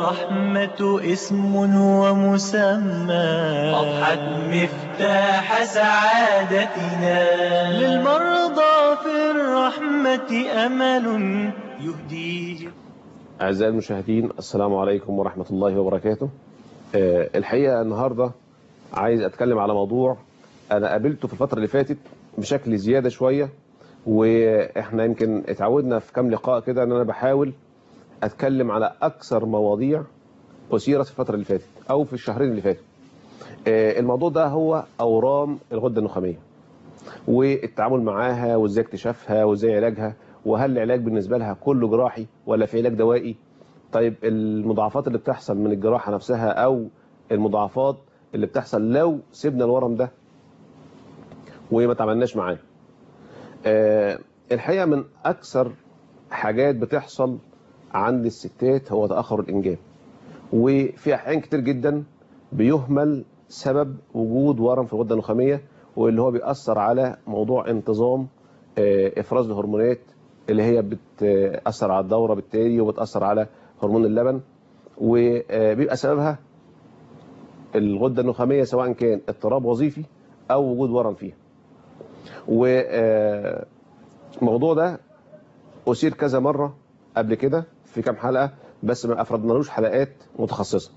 الرحمة اسم ومسمى أضحت مفتاح سعادتنا للمرضى في الرحمة أمل يهديه أعزائي المشاهدين السلام عليكم ورحمة الله وبركاته آه، الحقيقة النهاردة عايز أتكلم على موضوع أنا قابلته في الفترة اللي فاتت بشكل زيادة شوية وإحنا يمكن اتعودنا في كام لقاء كده أن أنا بحاول أتكلم على أكثر مواضيع أثيرت في الفترة اللي فاتت أو في الشهرين اللي فاتوا آه، الموضوع ده هو أورام الغدة النخامية والتعامل معاها وازاي اكتشافها وازاي علاجها وهل العلاج بالنسبة لها كله جراحي ولا في علاج دوائي طيب المضاعفات اللي بتحصل من الجراحة نفسها او المضاعفات اللي بتحصل لو سيبنا الورم ده وما تعاملناش معاه آه الحقيقة من اكثر حاجات بتحصل عند الستات هو تأخر الانجاب وفي احيان كتير جدا بيهمل سبب وجود ورم في الغدة النخامية واللي هو بيأثر على موضوع انتظام آه، افراز الهرمونات اللي هي بتأثر على الدورة بالتالي وبتأثر على هرمون اللبن وبيبقى سببها الغدة النخامية سواء كان اضطراب وظيفي أو وجود ورم فيها والموضوع ده أثير كذا مرة قبل كده في كام حلقة بس ما أفردنالوش حلقات متخصصة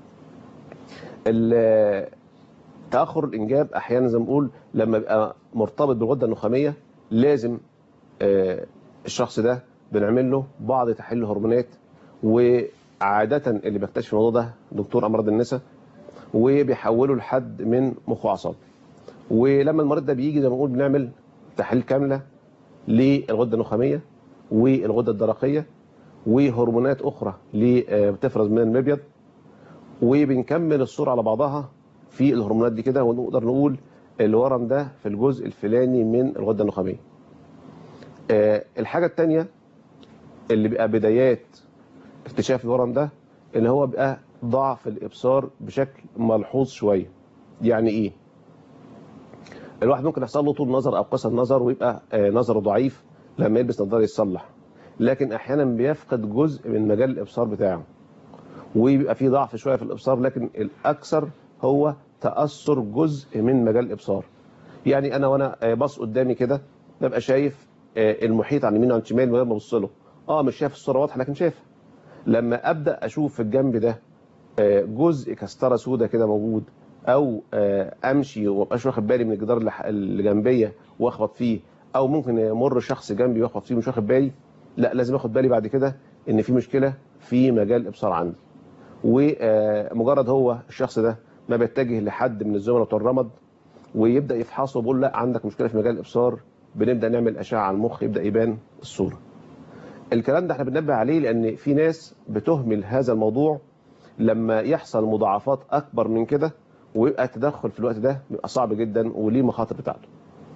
ال- تأخر الإنجاب أحيانا زي ما بنقول لما يبقى مرتبط بالغدة النخامية لازم آه، الشخص ده بنعمل له بعض تحاليل الهرمونات وعادة اللي بيكتشف الموضوع ده دكتور أمراض النساء وبيحوله لحد من مخ وأعصاب ولما المريض ده بيجي زي ما بنقول بنعمل تحاليل كاملة للغدة النخامية والغدة الدرقية وهرمونات أخرى اللي آه، بتفرز من المبيض وبنكمل الصورة على بعضها في الهرمونات دي كده ونقدر نقول الورم ده في الجزء الفلاني من الغدة النخامية آه، الحاجة التانية اللي بيبقى بدايات اكتشاف الورم ده ان هو بيبقى ضعف الابصار بشكل ملحوظ شوية يعني ايه الواحد ممكن يحصل له طول نظر او قصر نظر ويبقى آه، نظره ضعيف لما يلبس نظاره يتصلح لكن احيانا بيفقد جزء من مجال الابصار بتاعه وبيبقى فيه ضعف شويه في الابصار لكن الاكثر هو تاثر جزء من مجال الابصار يعني انا وانا آه، باص قدامي كده ببقى شايف آه، المحيط عن اليمين وعن الشمال من غير ما ابص له اه مش شايف الصوره واضحه لكن شايفها لما ابدا اشوف في الجنب ده آه، جزء كستره سودة كده موجود او آه، امشي ومبقاش واخد بالي من الجدار اللي ح- اللي جنبيه واخبط فيه او ممكن يمر شخص جنبي واخبط فيه مش واخد بالي لا لازم اخد بالي بعد كده ان في مشكله في مجال الابصار عندي ومجرد هو الشخص ده ما بيتجه لحد من الزملاء بتوع الرمد ويبدا يفحصه ويقول لا عندك مشكله في مجال الابصار بنبدا نعمل اشعه على المخ يبدا يبان الصوره الكلام ده احنا بننبه عليه لان في ناس بتهمل هذا الموضوع لما يحصل مضاعفات اكبر من كده ويبقى التدخل في الوقت ده بيبقى صعب جدا وليه مخاطر بتاعته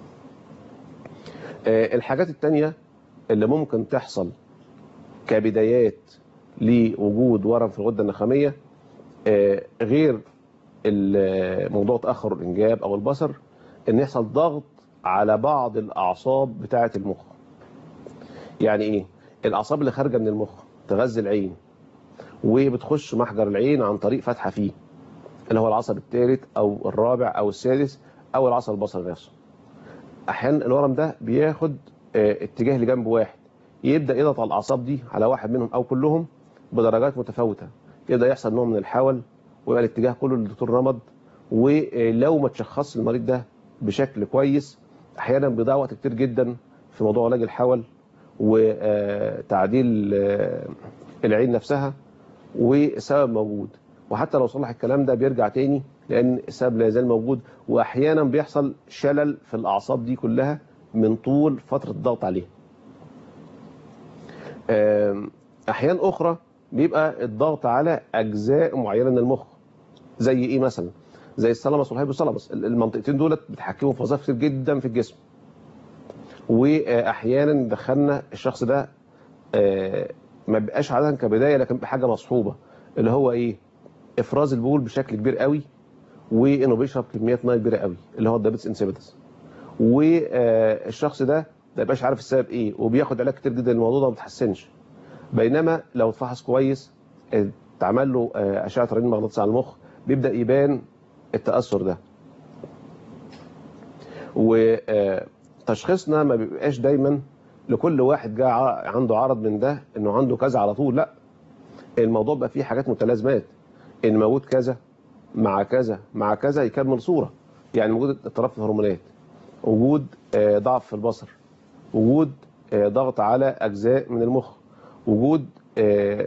آه، الحاجات التانية اللي ممكن تحصل كبدايات لوجود ورم في الغدة النخامية آه، غير ال- موضوع تأخر الإنجاب أو البصر إن يحصل ضغط على بعض الأعصاب بتاعة المخ يعني إيه؟ الأعصاب اللي خارجة من المخ تغذي العين وبتخش محجر العين عن طريق فتحة فيه اللي هو العصب الثالث أو الرابع أو السادس أو العصب البصري نفسه أحيانا الورم ده بياخد آه، اتجاه لجنب واحد يبدأ يضغط على الأعصاب دي على واحد منهم أو كلهم بدرجات متفاوتة يبدأ يحصل نوع من الحول ويبقى الاتجاه كله للدكتور رمض ولو ما تشخصش المريض ده بشكل كويس احيانا بيضيع وقت كتير جدا في موضوع علاج الحول وتعديل آه، العين نفسها والسبب موجود وحتى لو صلح الكلام ده بيرجع تاني لان السبب لا يزال موجود واحيانا بيحصل شلل في الاعصاب دي كلها من طول فتره الضغط عليها آم، احيان اخرى بيبقى الضغط على اجزاء معينه من المخ زي ايه مثلا زي الثالاموس والهايبوثالاموس المنطقتين دولت بيتحكموا في وظائف كتير جدا في الجسم واحيانا دخلنا الشخص ده آه، ما بيبقاش عاده كبدايه لكن بحاجه مصحوبه اللي هو ايه افراز البول بشكل كبير قوي وانه بيشرب كميات ميه كبيره قوي اللي هو الدايبيتس انسيبيتس والشخص ده ما يبقاش عارف السبب ايه وبياخد علاج كتير جدا الموضوع ده ما بيتحسنش بينما لو اتفحص كويس اتعمل له آه، اشعه رنين مغناطيسي على المخ بيبدا يبان التاثر ده وتشخيصنا ما بيبقاش دايما لكل واحد جاء ع- عنده عرض من ده انه عنده كذا على طول لا الموضوع بقى فيه حاجات متلازمات ان موجود كذا مع كذا مع كذا يكمل صوره يعني وجود اضطراب في الهرمونات وجود آه، ضعف في البصر وجود آه، ضغط على اجزاء من المخ وجود آه،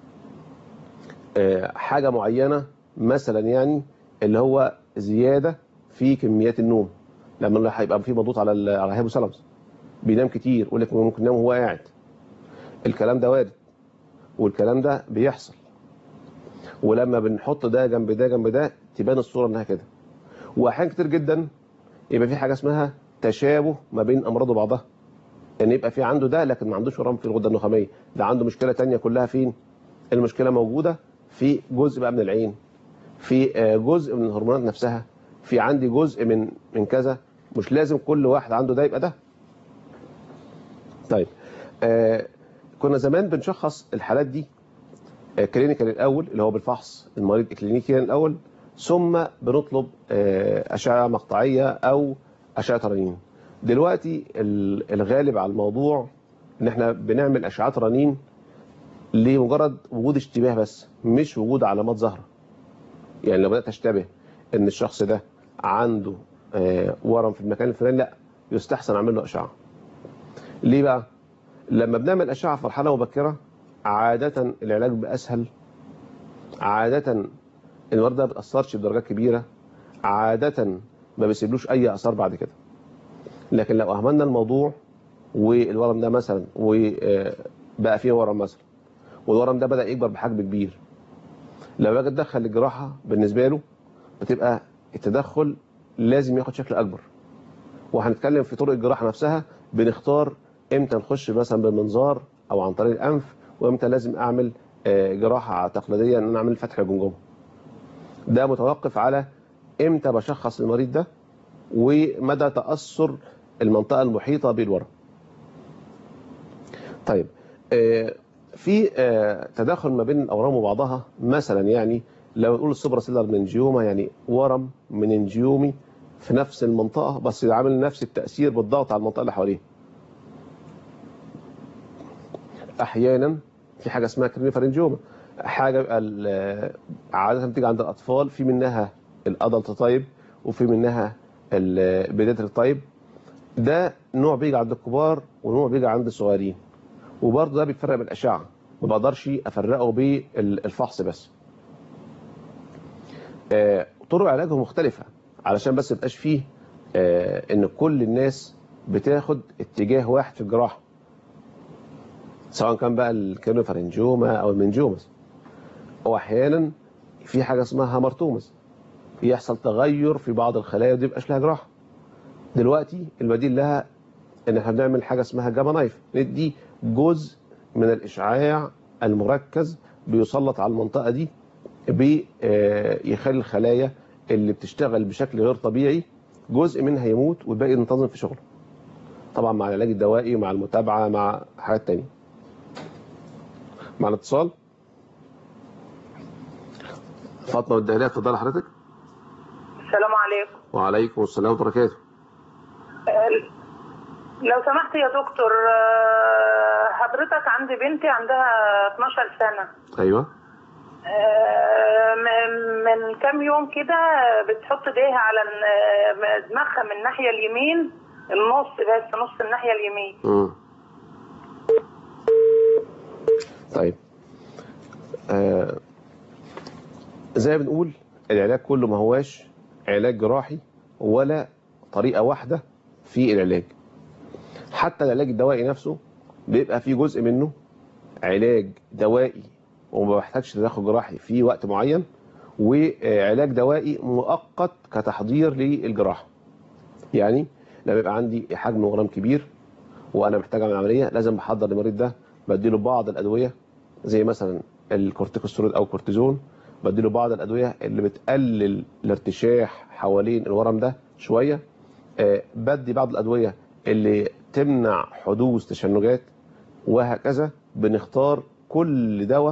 آه، حاجه معينه مثلا يعني اللي هو زياده في كميات النوم لما اللي هيبقى في مضغوط على ال- على الهيبوثالاموس بينام كتير يقول لك ممكن ينام وهو قاعد الكلام ده وارد والكلام ده بيحصل ولما بنحط ده جنب ده جنب ده تبان الصوره انها كده واحيان كتير جدا يبقى في حاجه اسمها تشابه ما بين امراض وبعضها يعني يبقى في عنده ده لكن ما عندوش ورم في الغده النخاميه ده عنده مشكله تانية كلها فين المشكله موجوده في جزء بقى من العين في آه، جزء من الهرمونات نفسها في عندي جزء من من كذا مش لازم كل واحد عنده ده يبقى ده طيب آه كنا زمان بنشخص الحالات دي آه كلينيكال الاول اللي هو بالفحص المريض كلينيكيا الاول ثم بنطلب آه اشعه مقطعيه او اشعه رنين دلوقتي ال- الغالب على الموضوع ان احنا بنعمل اشعات رنين لمجرد وجود اشتباه بس مش وجود علامات ظاهره يعني لو بدات اشتبه ان الشخص ده عنده آه، ورم في المكان الفلاني لا يستحسن اعمل له اشعه ليه بقى لما بنعمل اشعه في مرحله مبكره عاده العلاج باسهل عاده المرضى ده ما بتاثرش بدرجات كبيره عاده ما بيسيبلوش اي اثار بعد كده لكن لو اهملنا الموضوع والورم ده مثلا وبقى فيه ورم مثلا والورم ده بدا يكبر بحجم كبير لما باجي اتدخل الجراحه بالنسبه له بتبقى التدخل لازم ياخد شكل اكبر وهنتكلم في طرق الجراحه نفسها بنختار امتى نخش مثلا بالمنظار او عن طريق الانف وامتى لازم اعمل آه، جراحه تقليديه ان انا اعمل فتح الجمجمه ده متوقف على امتى بشخص المريض ده ومدى تاثر المنطقه المحيطه بالورم طيب آه، في آه، تداخل ما بين الاورام وبعضها مثلا يعني لو نقول السوبرا سيلر منجيوما يعني ورم مننجيومي في نفس المنطقه بس عامل نفس التاثير بالضغط على المنطقه اللي حواليه احيانا في حاجه اسمها كرينيفارنجيوما حاجه بيبقى ال- عاده بتيجي عند الاطفال في منها الادلت تايب وفي منها البيديتري تايب ده نوع بيجي عند الكبار ونوع بيجي عند الصغيرين وبرضه ده بيتفرق بالاشعه ما بقدرش افرقه بالفحص بس آه، طرق علاجه مختلفه علشان بس ما يبقاش فيه آه، ان كل الناس بتاخد اتجاه واحد في الجراحه سواء كان بقى الكيرنوفارنجوما او المنجومس واحيانا في حاجه اسمها هامرتومس يحصل تغير في بعض الخلايا ودي مبقاش لها جراحه دلوقتي البديل لها ان احنا بنعمل حاجه اسمها جاما نايف ندي جزء من الاشعاع المركز بيسلط على المنطقه دي بيخلي الخلايا اللي بتشتغل بشكل غير طبيعي جزء منها يموت والباقي ينتظم في شغله طبعا مع العلاج الدوائي مع المتابعه مع حاجات تانية مع الاتصال فاطمه والدهليه اتفضلي حضرتك السلام عليكم وعليكم السلام وبركاته آه، لو سمحت يا دكتور آه، حضرتك عندي بنتي عندها 12 سنة ايوه آه، م- من كام يوم كده بتحط ايديها على ال- دماغها من الناحية اليمين النص بس نص الناحية اليمين مم. طيب آه زي ما بنقول العلاج كله ما هواش علاج جراحي ولا طريقة واحدة في العلاج حتى العلاج الدوائي نفسه بيبقى فيه جزء منه علاج دوائي وما بيحتاجش تدخل جراحي في وقت معين وعلاج دوائي مؤقت كتحضير للجراحة يعني لما يبقى عندي حجم ورم كبير وانا محتاج اعمل عمليه لازم بحضر المريض ده بديله بعض الادويه زي مثلا الكورتيكوستيرويد او الكورتيزون بديله بعض الادويه اللي بتقلل الارتشاح حوالين الورم ده شويه آه بدي بعض الادويه اللي تمنع حدوث تشنجات وهكذا بنختار كل دواء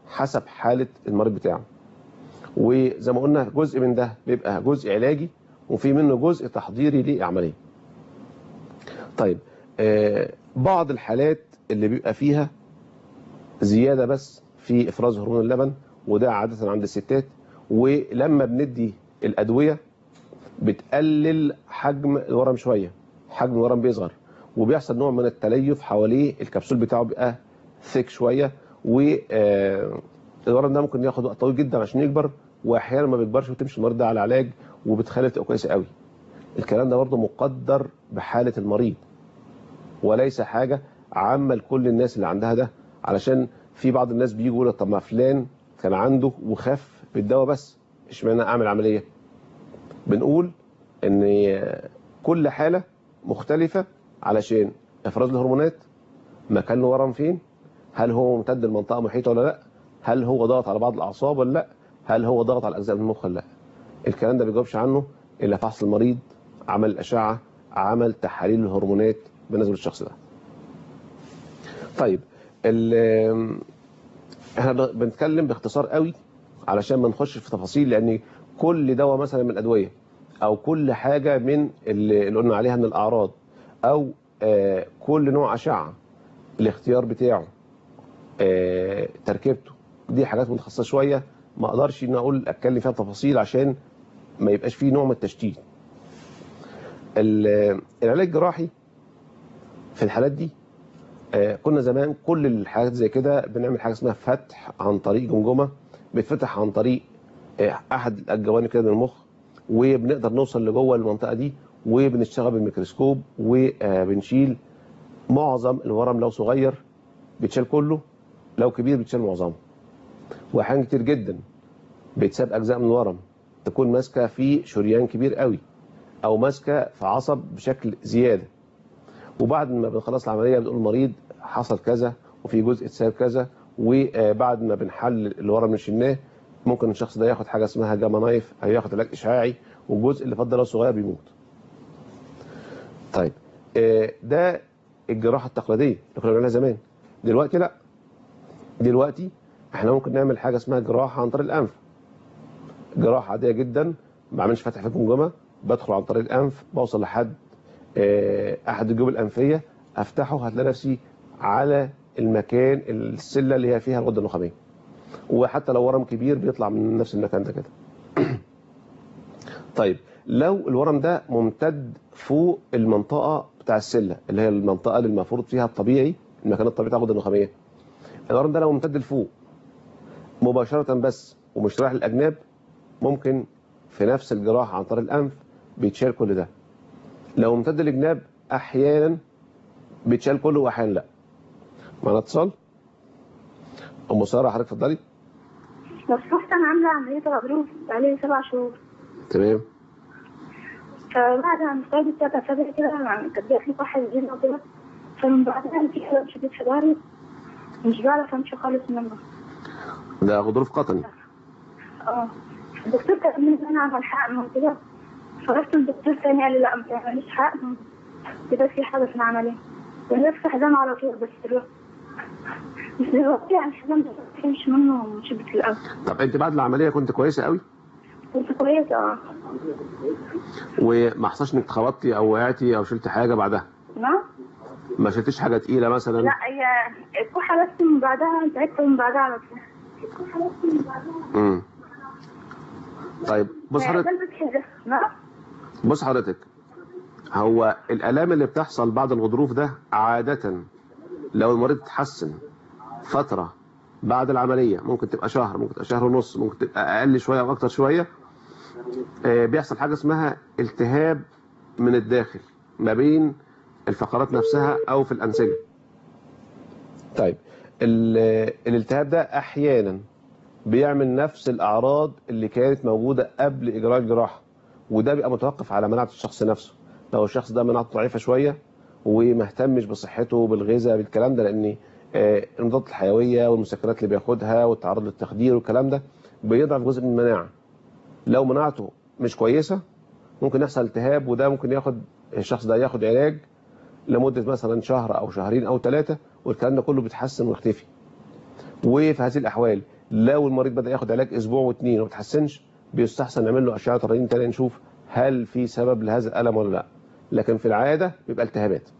حسب حاله المريض بتاعه وزي ما قلنا جزء من ده بيبقى جزء علاجي وفي منه جزء تحضيري لعمليه طيب آه بعض الحالات اللي بيبقى فيها زياده بس في افراز هرمون اللبن وده عاده عند الستات ولما بندي الادويه بتقلل حجم الورم شويه حجم الورم بيصغر وبيحصل نوع من التليف حواليه الكبسول بتاعه بيبقى ثيك شويه والورم ده ممكن ياخد وقت طويل جدا عشان يكبر واحيانا ما بيكبرش وتمشي المريض ده على علاج وبتخلي تبقى كويسه قوي الكلام ده برضه مقدر بحاله المريض وليس حاجه عامه لكل الناس اللي عندها ده علشان في بعض الناس بيجوا يقولوا طب ما فلان كان عنده وخف بالدواء بس اشمعنى اعمل عمليه بنقول ان كل حاله مختلفه علشان افراز الهرمونات مكان الورم فين هل هو ممتد لمنطقه محيطه ولا لا هل هو ضغط على بعض الاعصاب ولا لا هل هو ضغط على اجزاء من المخ ولا لا الكلام ده ما بيجاوبش عنه الا فحص المريض عمل الاشعه عمل تحاليل الهرمونات بالنسبه للشخص ده طيب احنا بنتكلم باختصار قوي علشان ما نخش في تفاصيل لان كل دواء مثلا من الادويه او كل حاجه من اللي قلنا عليها من الاعراض او آه كل نوع اشعه الاختيار بتاعه آه تركيبته دي حاجات متخصصه شويه ما اقدرش ان اقول اتكلم فيها تفاصيل عشان ما يبقاش فيه نوع من التشتيت العلاج الجراحي في الحالات دي آه كنا زمان كل الحاجات زي كده بنعمل حاجه اسمها فتح عن طريق جمجمه بيتفتح عن طريق آه احد الجوانب كده من المخ وبنقدر نوصل لجوه المنطقه دي وبنشتغل بالميكروسكوب وبنشيل معظم الورم لو صغير بيتشال كله لو كبير بيتشال معظمه واحيانا كتير جدا بيتساب اجزاء من الورم تكون ماسكه في شريان كبير قوي او ماسكه في عصب بشكل زياده وبعد ما بنخلص العمليه بنقول المريض حصل كذا وفي جزء اتساب كذا وبعد ما بنحلل الورم اللي شلناه ممكن الشخص ده ياخد حاجه اسمها جاما نايف او ياخد علاج اشعاعي والجزء اللي فضل الصغير بيموت. طيب ده الجراحه التقليديه اللي كنا بنعملها زمان دلوقتي لا دلوقتي احنا ممكن نعمل حاجه اسمها جراحه عن طريق الانف جراحه عاديه جدا ما بعملش فتح في الجمجمه بدخل عن طريق الانف بوصل لحد احد الجيوب الانفيه افتحه هتلاقي نفسي على المكان السله اللي هي فيها الغده النخاميه وحتى لو ورم كبير بيطلع من نفس المكان ده كده طيب لو الورم ده ممتد فوق المنطقه بتاع السله اللي هي المنطقه اللي المفروض فيها الطبيعي المكان الطبيعي بتاع الغده النخاميه الورم ده لو ممتد لفوق مباشره بس ومش رايح للاجناب ممكن في نفس الجراحه عن طريق الانف بيتشال كل ده لو ممتد للجناب احيانا بيتشال كله واحيانا لا معانا اتصال ام ساره حضرتك اتفضلي لو سمحت انا عامله عمليه غضروف بقالي سبع شهور تمام فبعد عن مستعد سبع سبع كده يعني كانت جات لي واحد جديد وكده فمن بعدها في حاجه شديد في ظهري مش بعرف امشي خالص منه ده غضروف قطني اه الدكتور كان من انا عمل حقن وكده فرحت الدكتور تاني قال لي لا ما تعمليش حقن كده في حاجه في العمليه ونفس حزام على طول بس دلوقتي مش دلوقتي يعني الحزام ده مش منه شدة الأول طب انت بعد العمليه كنت كويسه قوي كنت كويسة اه وما حصلش انك اتخبطتي او وقعتي او شلت حاجه بعدها نعم ما شلتيش حاجه تقيله مثلا لا هي الكحة بس من بعدها تعبت من بعدها على طول الكحة بس من بعدها امم طيب بص هي حضرتك قلبت كده نعم بص حضرتك هو الالام اللي بتحصل بعد الغضروف ده عاده لو المريض اتحسن فتره بعد العمليه ممكن تبقى شهر ممكن تبقى شهر ونص ممكن تبقى اقل شويه او اكتر شويه آه، بيحصل حاجه اسمها التهاب من الداخل ما بين الفقرات نفسها او في الانسجه طيب ال- الالتهاب ده احيانا بيعمل نفس الاعراض اللي كانت موجوده قبل اجراء الجراحه وده بيبقى متوقف على مناعه الشخص نفسه لو الشخص ده مناعته ضعيفه شويه وما اهتمش بصحته بالغذاء بالكلام ده لان آه، المضادات الحيويه والمسكنات اللي بياخدها والتعرض للتخدير والكلام ده بيضعف جزء من المناعه لو مناعته مش كويسه ممكن يحصل التهاب وده ممكن ياخد الشخص ده ياخد علاج لمده مثلا شهر او شهرين او ثلاثه والكلام ده كله بيتحسن ويختفي وفي هذه الاحوال لو المريض بدا ياخد علاج اسبوع واثنين وما تحسنش بيستحسن نعمل له اشعه رنين تاني نشوف هل في سبب لهذا الالم ولا لا لكن في العاده بيبقى التهابات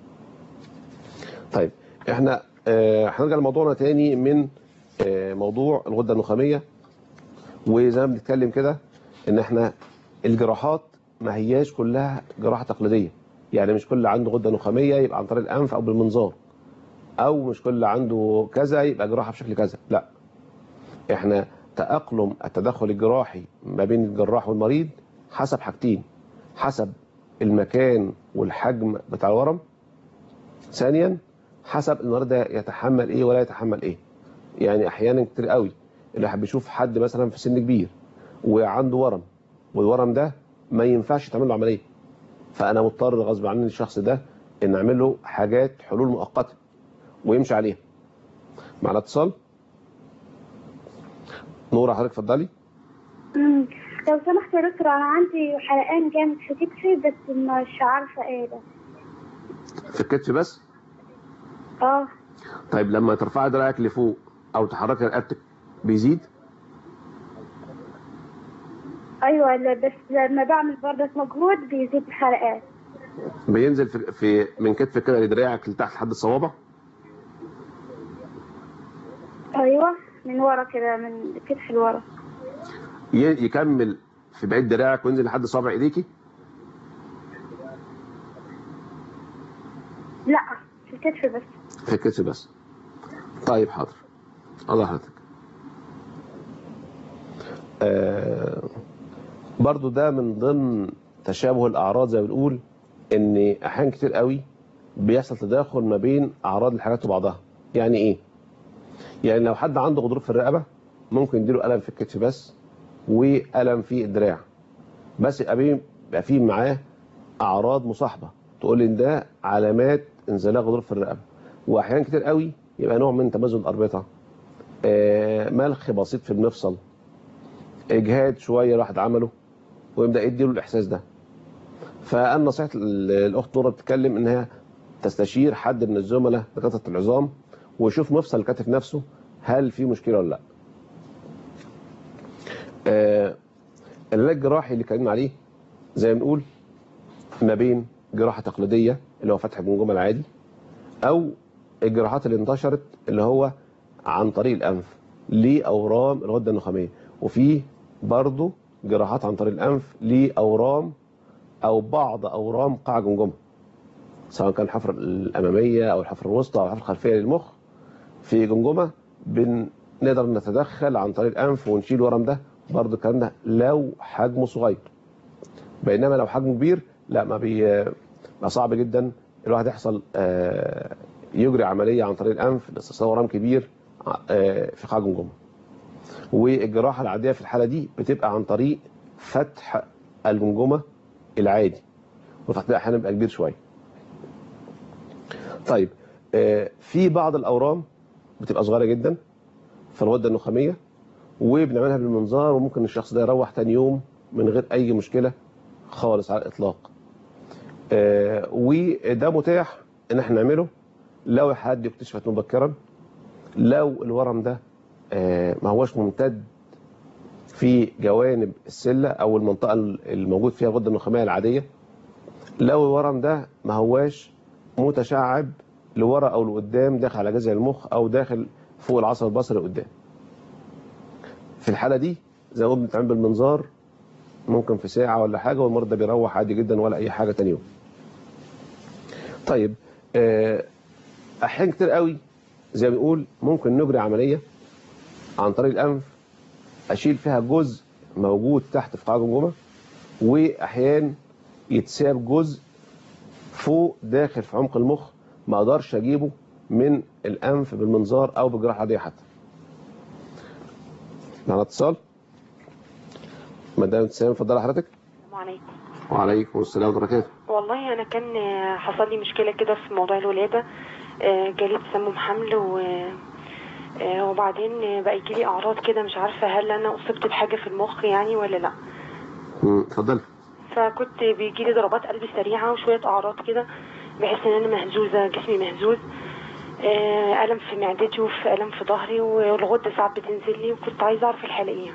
طيب احنا آه، هنرجع لموضوعنا تاني من آه، موضوع الغده النخاميه وزي ما بنتكلم كده ان احنا الجراحات ما هياش كلها جراحه تقليديه يعني مش كل عنده غده نخاميه يبقى عن طريق الانف او بالمنظار او مش كل عنده كذا يبقى جراحه بشكل كذا لا احنا تاقلم التدخل الجراحي ما بين الجراح والمريض حسب حاجتين حسب المكان والحجم بتاع الورم ثانيا حسب المريض ده يتحمل ايه ولا يتحمل ايه يعني احيانا كتير قوي الواحد بيشوف حد مثلا في سن كبير وعنده ورم والورم ده ما ينفعش يتعمل له عمليه فانا مضطر غصب عني الشخص ده ان اعمل له حاجات حلول مؤقته ويمشي عليها معنا اتصال نورة حضرتك اتفضلي مم. لو سمحت يا دكتور انا عندي حرقان جامد في كتفي بس مش عارفه ايه ده في الكتف بس اه طيب لما ترفعي دراعك لفوق او تحركي رقبتك بيزيد ايوه لا، بس لما بعمل برضه مجهود بيزيد الحرقان بينزل في, في من كتفك كده لدراعك لتحت لحد الصوابع ايوه من ورا كده من كتف لورا ي- يكمل في بعيد دراعك وينزل لحد صابع ايديكي لا في الكتف بس في الكتف بس طيب حاضر الله حضرتك آه برضو ده من ضمن تشابه الاعراض زي ما بنقول ان احيان كتير قوي بيحصل تداخل ما بين اعراض الحاجات وبعضها يعني ايه يعني لو حد عنده غضروف في الرقبه ممكن يديله الم في الكتف بس والم في الدراع بس يبقى بيه- يبقى فيه معاه اعراض مصاحبه تقول ان ده علامات انزلاق غضروف في الرقبه واحيانا كتير قوي يبقى نوع من تمزق الاربطه آه، ملخ بسيط في المفصل اجهاد شويه الواحد عمله ويبدا يديله الاحساس ده فانا نصيحه ال- الاخت نوره بتتكلم انها تستشير حد من الزملاء دكاتره العظام ويشوف مفصل الكتف نفسه هل في مشكله ولا لا آه، العلاج الجراحي اللي اتكلمنا عليه زي ما بنقول ما بين جراحه تقليديه اللي هو فتح الجمجمه العادي او الجراحات اللي انتشرت اللي هو عن طريق الانف لاورام الغده النخاميه وفي برضه جراحات عن طريق الانف لاورام او بعض اورام قاع جمجمه سواء كان الحفره الاماميه او الحفره الوسطى او الحفره الخلفيه للمخ في جمجمه بنقدر نتدخل عن طريق الانف ونشيل الورم ده برضه الكلام ده لو حجمه صغير بينما لو حجمه كبير لا ما بي بقى صعب جدا الواحد يحصل آه، يجري عمليه عن طريق الانف لاستصلاح ورم كبير آه، في قاع الجمجمه والجراحه العاديه في الحاله دي بتبقى عن طريق فتح الجمجمه العادي والفتح ده احيانا بيبقى كبير شويه طيب آه، في بعض الاورام بتبقى صغيره جدا في الغده النخاميه وبنعملها بالمنظار وممكن الشخص ده يروح تاني يوم من غير اي مشكله خالص على الاطلاق آه، وده متاح ان احنا نعمله لو حد اكتشفت مبكرا لو الورم ده آه، ما هوش ممتد في جوانب السله او المنطقه الموجود فيها الغده النخاميه العاديه لو الورم ده ما هواش متشعب لورا او لقدام داخل على جذع المخ او داخل فوق العصب البصري قدام في الحاله دي زي ما بنتعمل بالمنظار ممكن في ساعه ولا حاجه والمريض ده بيروح عادي جدا ولا اي حاجه تاني يوم طيب آه، احيان كتير قوي زي ما بنقول ممكن نجري عمليه عن طريق الانف اشيل فيها جزء موجود تحت في قاع الجمجمه واحيان يتساب جزء فوق داخل في عمق المخ ما اقدرش اجيبه من الانف بالمنظار او بالجراحه العاديه حتى معنا اتصال مدام ابتسام اتفضلي حضرتك السلام عليكم وعليكم السلام ورحمه الله وبركاته والله انا كان آه، حصل لي مشكله كده في موضوع الولاده آه، جالي تسمم حمل و آه، وبعدين آه، بقى يجي لي اعراض كده مش عارفه هل انا اصبت بحاجه في المخ يعني ولا لا مم، اتفضلي فكنت بيجي لي ضربات قلب سريعه وشويه اعراض كده بحس ان انا مهزوزه جسمي مهزوز آه، ألم في معدتي وفي ألم في ظهري والغدة ساعات بتنزل لي وكنت عايزة أعرف الحالة إيه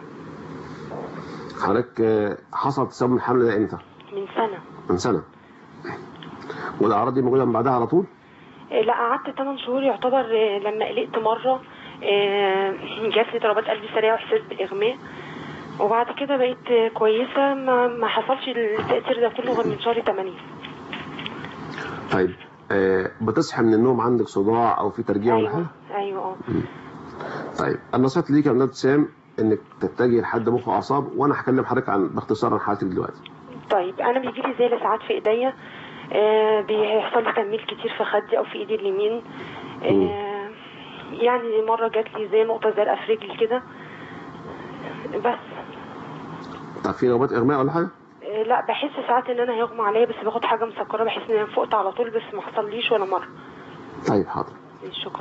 حضرتك آه، حصل تسمم الحمل ده امتى؟ من سنة من سنه والاعراض دي موجوده من بعدها على طول؟ آه، لا قعدت 8 شهور يعتبر آه، لما قلقت مرة آه، جات لي ضربات قلب سريعة وإحساس بالإغماء وبعد كده بقيت آه، كويسة ما, ما حصلش التأثير ده كله غير من شهر 8 طيب آه، بتصحي من النوم عندك صداع او في ترجيع ولا حاجه؟ أيوه أيوه اه طيب النصيحه ليك يا مدام ابتسام انك تتجه لحد مخ واعصاب وانا هكلم حضرتك عن باختصار عن حالتك دلوقتي. طيب انا بيجي لي زي ساعات في ايديا آه بيحصل لي تنميل كتير في خدي او في ايدي اليمين آه يعني مره جات لي زي نقطه زرقاء في رجلي كده بس طب في نوبات اغماء ولا حاجه؟ آه لا بحس ساعات ان انا هيغمى عليا بس باخد حاجه مسكره بحس ان انا فقت على طول بس ما حصليش ولا مره طيب حاضر. شكرا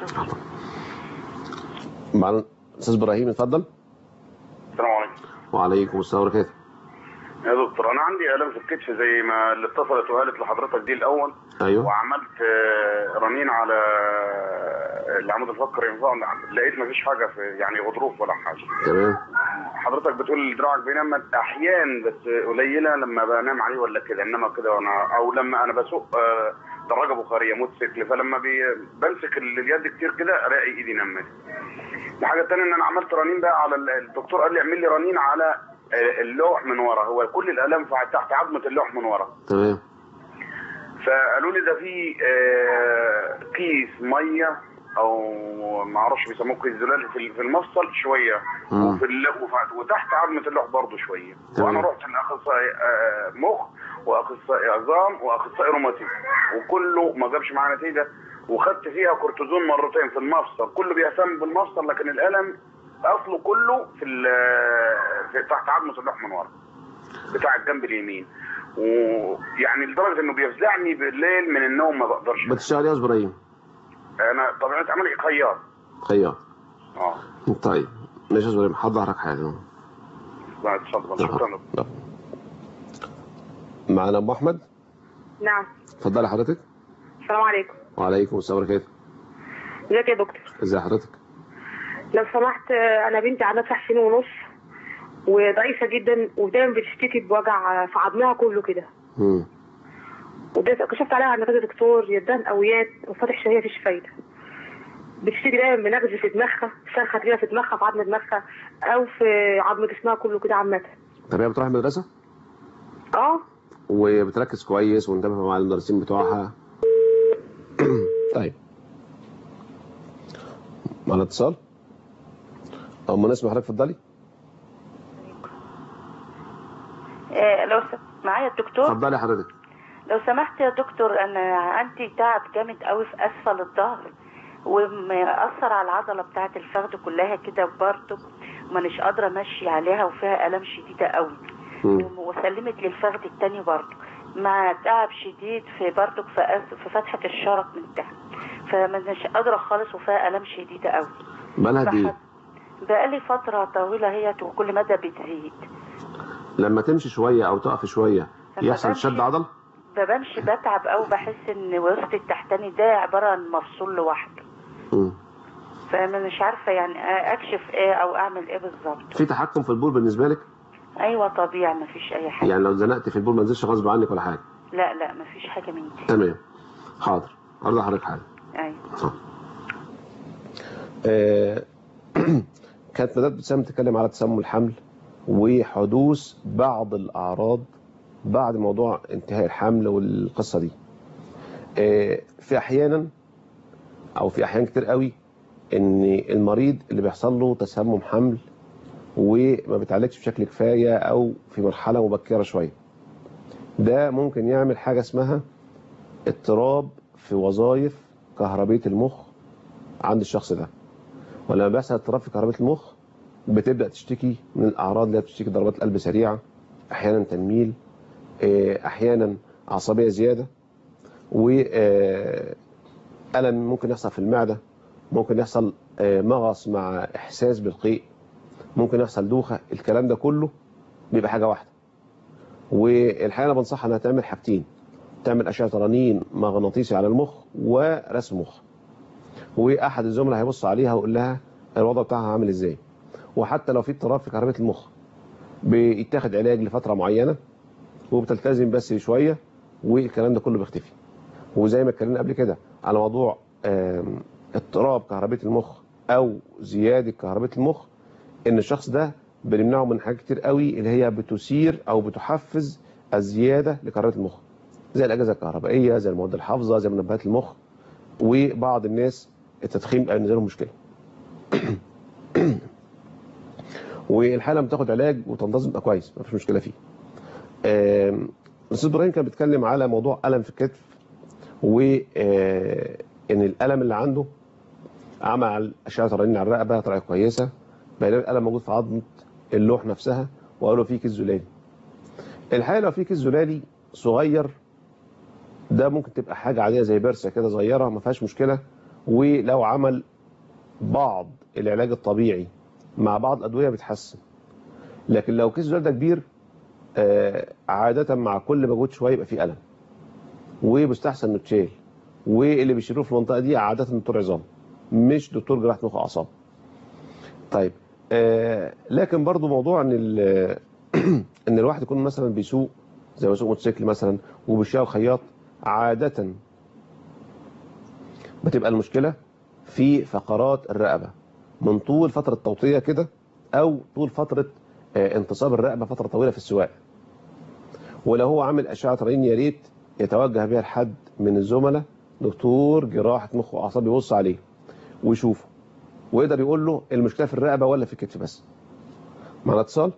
معنا استاذ ابراهيم اتفضل. السلام عليكم وعليكم السلام ورحمه الله يا دكتور انا عندي الم في الكتف زي ما اللي اتصلت وقالت لحضرتك دي الاول ايوه وعملت آه، رنين على العمود الفقري لقيت مفيش حاجه في يعني غضروف ولا حاجه تمام حضرتك بتقول دراعك بينام احيان بس قليله لما بنام عليه ولا كده انما كده وانا او لما انا بسوق آه، دراجه بخاريه موتوسيكل فلما بي بمسك ال- اليد كتير كده الاقي ايدي نمت الحاجه الثانيه ان انا عملت رنين بقى على ال- الدكتور قال لي اعمل لي رنين على آه، اللوح من ورا هو كل الالام في تحت عظمه اللوح من ورا تمام فقالوا لي ده في آه، كيس ميه او ما اعرفش بيسموه كيس زلال في في المفصل شويه مم. وفي اللوح وف- وتحت عظمه اللوح برضه شويه تمام. وانا رحت لاخصائي آه، مخ واخصائي عظام واخصائي روماتيك وكله ما جابش معايا نتيجه وخدت فيها كورتيزون مرتين في المفصل كله بيهتم بالمفصل لكن الالم اصله كله في, ال- في تحت عظمه اللوح من ورا بتاع الجنب اليمين ويعني لدرجه انه بيفزعني بالليل من النوم ما بقدرش بتشتغل ايه يا استاذ ابراهيم؟ انا طبيعه عملي خياط خياط اه طيب ماشي يا استاذ ابراهيم حضرتك حاجه لا، اتفضل شكرا معنا ام احمد نعم اتفضلي حضرتك السلام عليكم وعليكم السلام ورحمه الله ازيك يا دكتور ازي حضرتك؟ لو سمحت آه، انا بنتي عندها تسع سنين ونص وضعيفه جدا ودايما بتشتكي بوجع في عظمها كله كده مم. وده كشفت عليها عند كذا دكتور يدها مقويات وفاتح شهيه مفيش فايده بتشتكي دايما بنغز في دماغها شرخه كده في دماغها في عظم دماغها او في عظم جسمها كله كده عامه طب هي بتروح المدرسه اه وبتركز كويس ومنتبهه مع المدرسين بتوعها طيب معنا اتصال ام نسمع حضرتك اتفضلي آه، لو س... معايا الدكتور اتفضلي حضرتك لو سمحت يا دكتور انا عندي تعب جامد قوي في اسفل الظهر ومأثر على العضله بتاعه الفخذ كلها كده برضه ومانيش قادره امشي عليها وفيها الام شديده قوي مم. وسلمت للفخذ التاني برضه مع تعب شديد في برضه في, أس... في فتحه الشرج من تحت فمانيش قادره خالص وفيها الام شديده قوي بالها قد ايه؟ بقالي فتره طويله هي وكل مدى بتزيد لما تمشي شويه او تقف شويه لما يحصل بمشي- شد عضل بمشي بتعب قوي بحس ان وسط التحتاني ده عباره عن مفصول لوحده مم. فانا مش عارفه يعني اكشف ايه او اعمل ايه بالظبط في تحكم في البول بالنسبه لك ايوه طبيعي مفيش اي حاجه يعني لو اتزنقت في البول ما نزلش غصب عنك ولا حاجه لا لا مفيش حاجه من دي تمام حاضر ارضى حضرتك حاجه ايوه آه، كانت مدام ابتسام بتتكلم على تسمم الحمل وحدوث بعض الأعراض بعد موضوع انتهاء الحمل والقصة دي آه، في أحيانا أو في أحيان كتير قوي إن المريض اللي بيحصل له تسمم حمل وما بيتعالجش بشكل كفاية أو في مرحلة مبكرة شوية ده ممكن يعمل حاجة اسمها اضطراب في وظائف كهربية المخ عند الشخص ده ولما بيحصل اضطراب في كهرباء المخ بتبدا تشتكي من الاعراض اللي هي بتشتكي ضربات قلب سريعه احيانا تنميل آه، احيانا عصبيه زياده و آه، الم ممكن يحصل في المعده ممكن يحصل آه، مغص مع احساس بالقيء ممكن يحصل دوخه الكلام ده كله بيبقى حاجه واحده والحقيقه انا بنصحها انها تعمل حاجتين تعمل اشعه رنين مغناطيسي على المخ ورسم مخ واحد الزملاء هيبص عليها ويقول لها الوضع بتاعها عامل ازاي وحتى لو في اضطراب في كهرباء المخ بيتاخد علاج لفتره معينه وبتلتزم بس شويه والكلام ده كله بيختفي وزي ما اتكلمنا قبل كده على موضوع آم، اضطراب كهرباء المخ او زياده كهرباء المخ ان الشخص ده بنمنعه من حاجات كتير قوي اللي هي بتثير او بتحفز الزياده لكهرباء المخ زي الاجهزه الكهربائيه زي المواد الحافظه زي منبهات المخ وبعض الناس التدخين بقى بالنسبه لهم مشكله والحاله لما تاخد علاج وتنتظم يبقى كويس ما فيش مشكله فيه آم، الاستاذ ابراهيم كان بيتكلم على موضوع الم في الكتف وان الالم اللي عنده عمل اشعه رنين على الرقبه طلعت كويسه بينما الالم موجود في عظمه اللوح نفسها وقالوا فيه كيس زلالي الحقيقه لو في كيس زلالي صغير ده ممكن تبقى حاجه عاديه زي برسه كده صغيره ما فيهاش مشكله ولو عمل بعض العلاج الطبيعي مع بعض الادويه بتحسن لكن لو كيس الزلال ده كبير آه، عاده مع كل مجهود شويه يبقى فيه الم ومستحسن انه يتشال واللي بيشيلوه في المنطقه دي عاده دكتور عظام مش دكتور جراحه مخ واعصاب طيب آه لكن برضو موضوع ان ال- ان الواحد يكون مثلا بيسوق زي ما يسوق موتوسيكل مثلا وبيشتغل خياط عاده بتبقى المشكله في فقرات الرقبه من طول فتره توطيه كده او طول فتره آه، انتصاب الرقبه فتره طويله في السواقه ولو هو عامل اشعه رنين يا ريت يتوجه بها لحد من الزملاء دكتور جراحه مخ واعصاب يبص عليه ويشوفه ويقدر يقول له المشكله في الرقبه ولا في الكتف بس معنا اتصال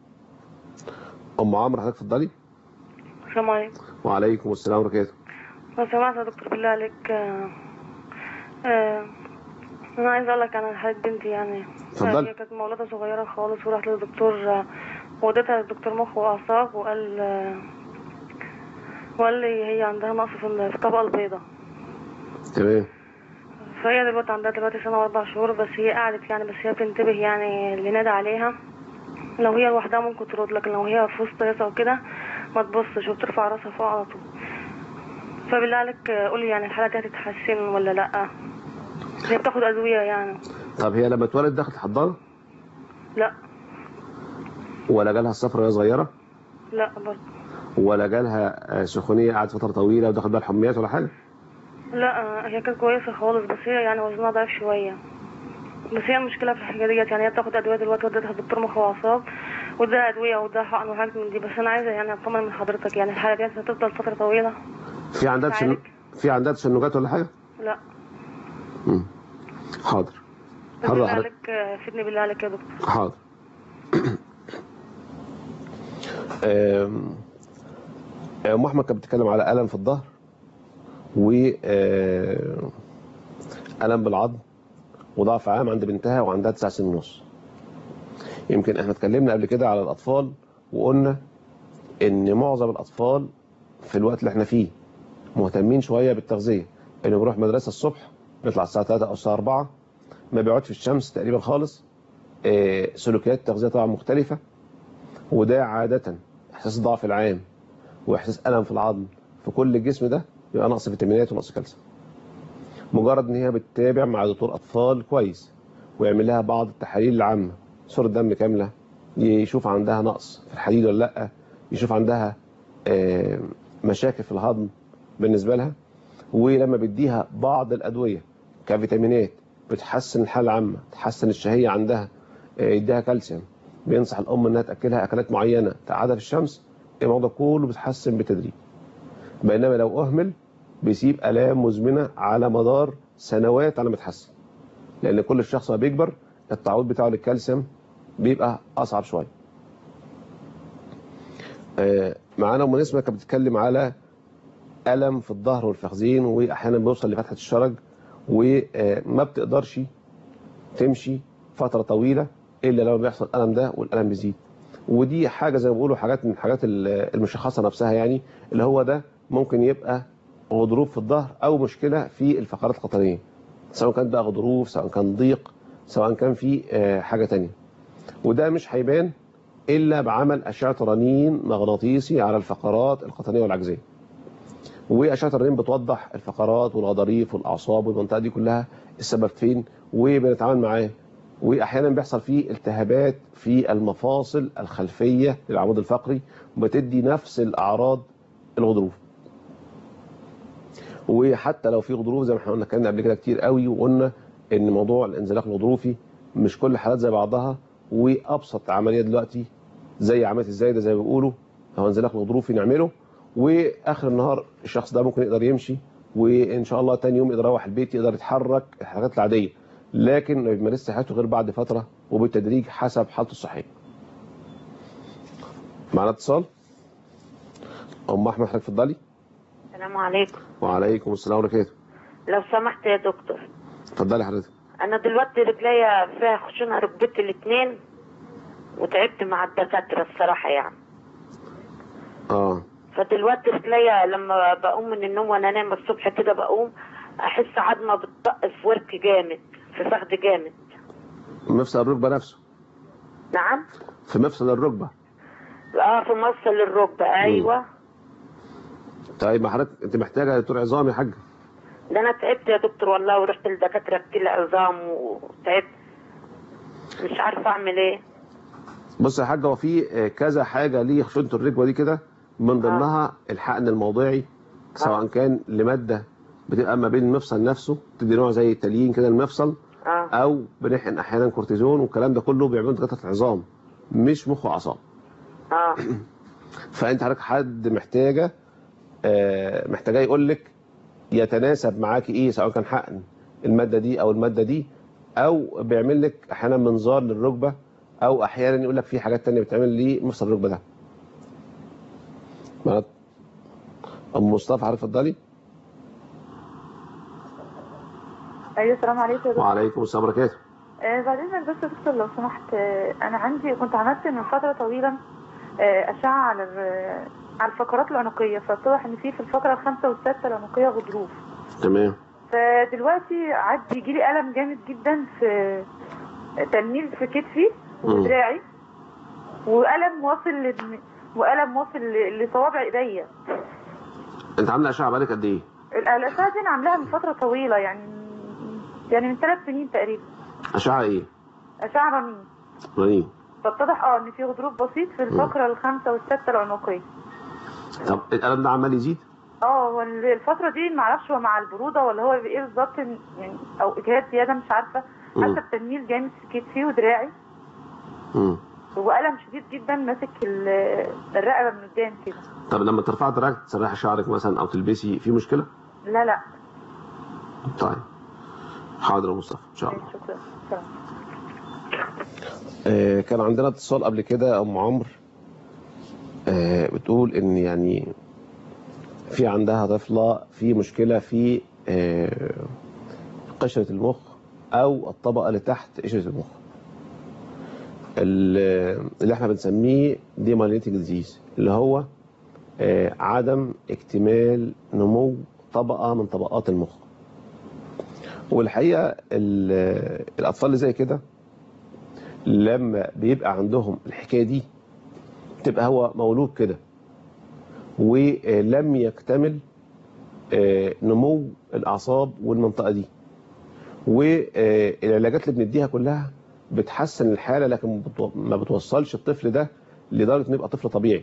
ام عمرو حضرتك اتفضلي السلام عليكم وعليكم السلام ورحمه الله لو سمحت يا دكتور بالله عليك آه، آه، انا عايزه اقول لك عن حاله بنتي يعني اتفضلي. هي كانت مولوده صغيره خالص ورحت للدكتور آه، وديتها للدكتور مخ واعصاب وقال آه، وقال لي هي عندها نقص في في الطبقه البيضاء تمام فهي دلوقتي عندها دلوقتي سنه واربع شهور بس هي قعدت يعني بس هي بتنتبه يعني اللي نادى عليها لو هي لوحدها ممكن ترد لكن لو هي في وسط ناس او كده ما تبصش وبترفع راسها فوق على طول فبالله عليك آه، قولي يعني الحاله دي هتتحسن ولا لا هي بتاخد ادويه يعني طب هي لما اتولد دخلت حضانه لا ولا جالها الصفرة وهي صغيره لا برضه ولا جالها آه، سخونيه قعدت فتره طويله ودخل بقى الحميات ولا حاجه لا آه، هي كانت كويسه خالص بس هي يعني وزنها ضعيف شويه بس هي المشكله في الحاجه ديت يعني هي بتاخد ادويه دلوقتي وديتها لدكتور مخ واعصاب واداها ادويه واداها حقن وحاجات من دي بس انا عايزه يعني اطمن من حضرتك يعني الحاله ديت هتفضل فتره طويله في عندها تشن... في عندها تشنجات ولا حاجه لا مم. حاضر بس حاضر بالله حضرتك عليك آه، فيدني بالله عليك يا دكتور حاضر آم، ام احمد كانت بتتكلم على الم في الظهر و آه، الم بالعظم وضعف عام عند بنتها وعندها تسع سنين ونص يمكن احنا اتكلمنا قبل كده على الاطفال وقلنا ان معظم الاطفال في الوقت اللي احنا فيه مهتمين شويه بالتغذيه انه بيروح مدرسه الصبح بيطلع الساعه 3 او الساعه 4 ما بيقعدش في الشمس تقريبا خالص آه، سلوكيات التغذيه طبعا مختلفه وده عاده احساس الضعف العام واحساس الم في العظم في كل الجسم ده يبقى نقص فيتامينات ونقص كالسيوم مجرد ان هي بتتابع مع دكتور اطفال كويس ويعمل لها بعض التحاليل العامه صوره دم كامله يشوف عندها نقص في الحديد ولا لا يشوف عندها آه، مشاكل في الهضم بالنسبه لها ولما بيديها بعض الادويه كفيتامينات بتحسن الحاله العامه تحسن الشهيه عندها آه، يديها كالسيوم بينصح الام انها تاكلها اكلات معينه تقعدها في الشمس الموضوع كله بيتحسن بالتدريج بينما لو اهمل بيسيب الام مزمنه على مدار سنوات على ما يتحسن لان كل الشخص ما بيكبر التعويض بتاعه للكالسيوم بيبقى اصعب شويه آه، معانا ام نسمه كانت بتتكلم على الم في الظهر والفخذين واحيانا بيوصل لفتحه الشرج وما بتقدرش تمشي فتره طويله الا لما بيحصل الالم ده والالم بيزيد ودي حاجه زي ما بيقولوا حاجات من الحاجات ال- المشخصه نفسها يعني اللي هو ده ممكن يبقى غضروف في الظهر او مشكله في الفقرات القطنيه سواء كان بقى غضروف سواء كان ضيق سواء كان في آه، حاجه تانية وده مش هيبان الا بعمل اشعه رنين مغناطيسي على الفقرات القطنيه والعجزيه واشعه الرنين بتوضح الفقرات والغضاريف والاعصاب والمنطقه دي كلها السبب فين وبنتعامل معاه واحيانا بيحصل فيه التهابات في المفاصل الخلفيه للعمود الفقري وبتدي نفس الاعراض الغضروف وحتى لو في غضروف زي ما احنا قلنا اتكلمنا قبل كده كتير قوي وقلنا ان موضوع الانزلاق الغضروفي مش كل الحالات زي بعضها وابسط عمليه دلوقتي زي عمليه الزايده زي ما بيقولوا هو انزلاق غضروفي نعمله واخر النهار الشخص ده ممكن يقدر يمشي وان شاء الله تاني يوم يقدر يروح البيت يقدر يتحرك الحركات العاديه لكن ما بيمارسش حياته غير بعد فتره وبالتدريج حسب حالته الصحيه. معنا اتصال؟ ام احمد حضرتك اتفضلي. السلام عليكم وعليكم السلام ورحمه الله لو سمحت يا دكتور اتفضلي حضرتك. انا دلوقتي رجليا فيها خشونه ركبتي الاثنين وتعبت مع الدكاتره الصراحه يعني اه فدلوقتي رجليا لما بقوم من النوم وانا نايمه الصبح كده بقوم احس عظمه بتطق في ورك جامد في فخد جامد مفصل الركبه نفسه نعم في مفصل الركبه اه في مفصل الركبه ايوه طيب ما حضرتك انت محتاجه دكتور عظام يا حاجه ده انا تعبت يا دكتور والله ورحت لدكاتره كتير عظام وتعبت مش عارفه اعمل ايه بص يا حاجه هو في آه، كذا حاجه ليه خشونه الركبه دي كده من ضمنها الحقن الموضعي سواء كان لماده بتبقى ما بين المفصل نفسه تدي نوع زي التليين كده المفصل اه او بنحقن احيانا كورتيزون والكلام ده كله بيعملوا دكاتره العظام مش مخ واعصاب اه فانت حضرتك حد محتاجه آه، محتاجاه يقول لك يتناسب معاكي ايه سواء كان حقن الماده دي او الماده دي او بيعمل لك احيانا منظار للركبه او احيانا يقول لك في حاجات تانية بتعمل لمفصل الركبه ده معانا ام مصطفى حضرتك اتفضلي ايوه السلام عليكم يا دكتور وعليكم السلام ورحمه الله آه بعد اذنك بس يا دكتور لو سمحت آه انا عندي كنت عملت من فتره طويله آه اشعه على ال- على الفقرات العنقيه فاتضح ان في في الفقره الخامسه والسادسه العنقيه غضروف تمام فدلوقتي عاد بيجي لي الم جامد جدا في تنميل في كتفي مم. ودراعي والم واصل لدم- والم واصل ل- لصوابع ايديا انت عامله اشعه بقالك قد ايه الاشعه دي انا عاملاها من فتره طويله يعني يعني من ثلاث سنين تقريبا اشعه ايه اشعه رنين رنين فاتضح اه ان في غضروف بسيط في الفقره الخامسه والسادسه العنقيه طب الالم ده عمال يزيد اه هو ال- الفتره دي معرفش هو مع البروده ولا هو ايه بالظبط إن- يعني او اجهاد زياده مش عارفه مم. حتى التنميل جامد في كتفي ودراعي مم. والم شديد جدا ماسك ال- الرقبه من قدام كده طب لما ترفعي دراعك تسرحي شعرك مثلا او تلبسي في مشكله لا لا طيب حاضر يا مصطفى ان شاء الله شكرا سلام. آه، كان عندنا اتصال قبل كده ام عمرو آه، بتقول ان يعني في عندها طفله في مشكله في آه، قشره المخ او الطبقه اللي تحت قشره المخ ال- اللي احنا بنسميه ديماليتيك ديزيز اللي هو آه، عدم اكتمال نمو طبقه من طبقات المخ والحقيقه ال- الاطفال اللي زي كده لما بيبقى عندهم الحكايه دي تبقى هو مولود كده ولم يكتمل آه، نمو الاعصاب والمنطقه دي والعلاجات اللي بنديها كلها بتحسن الحاله لكن بتو- ما بتوصلش الطفل ده لدرجه انه يبقى طفل طبيعي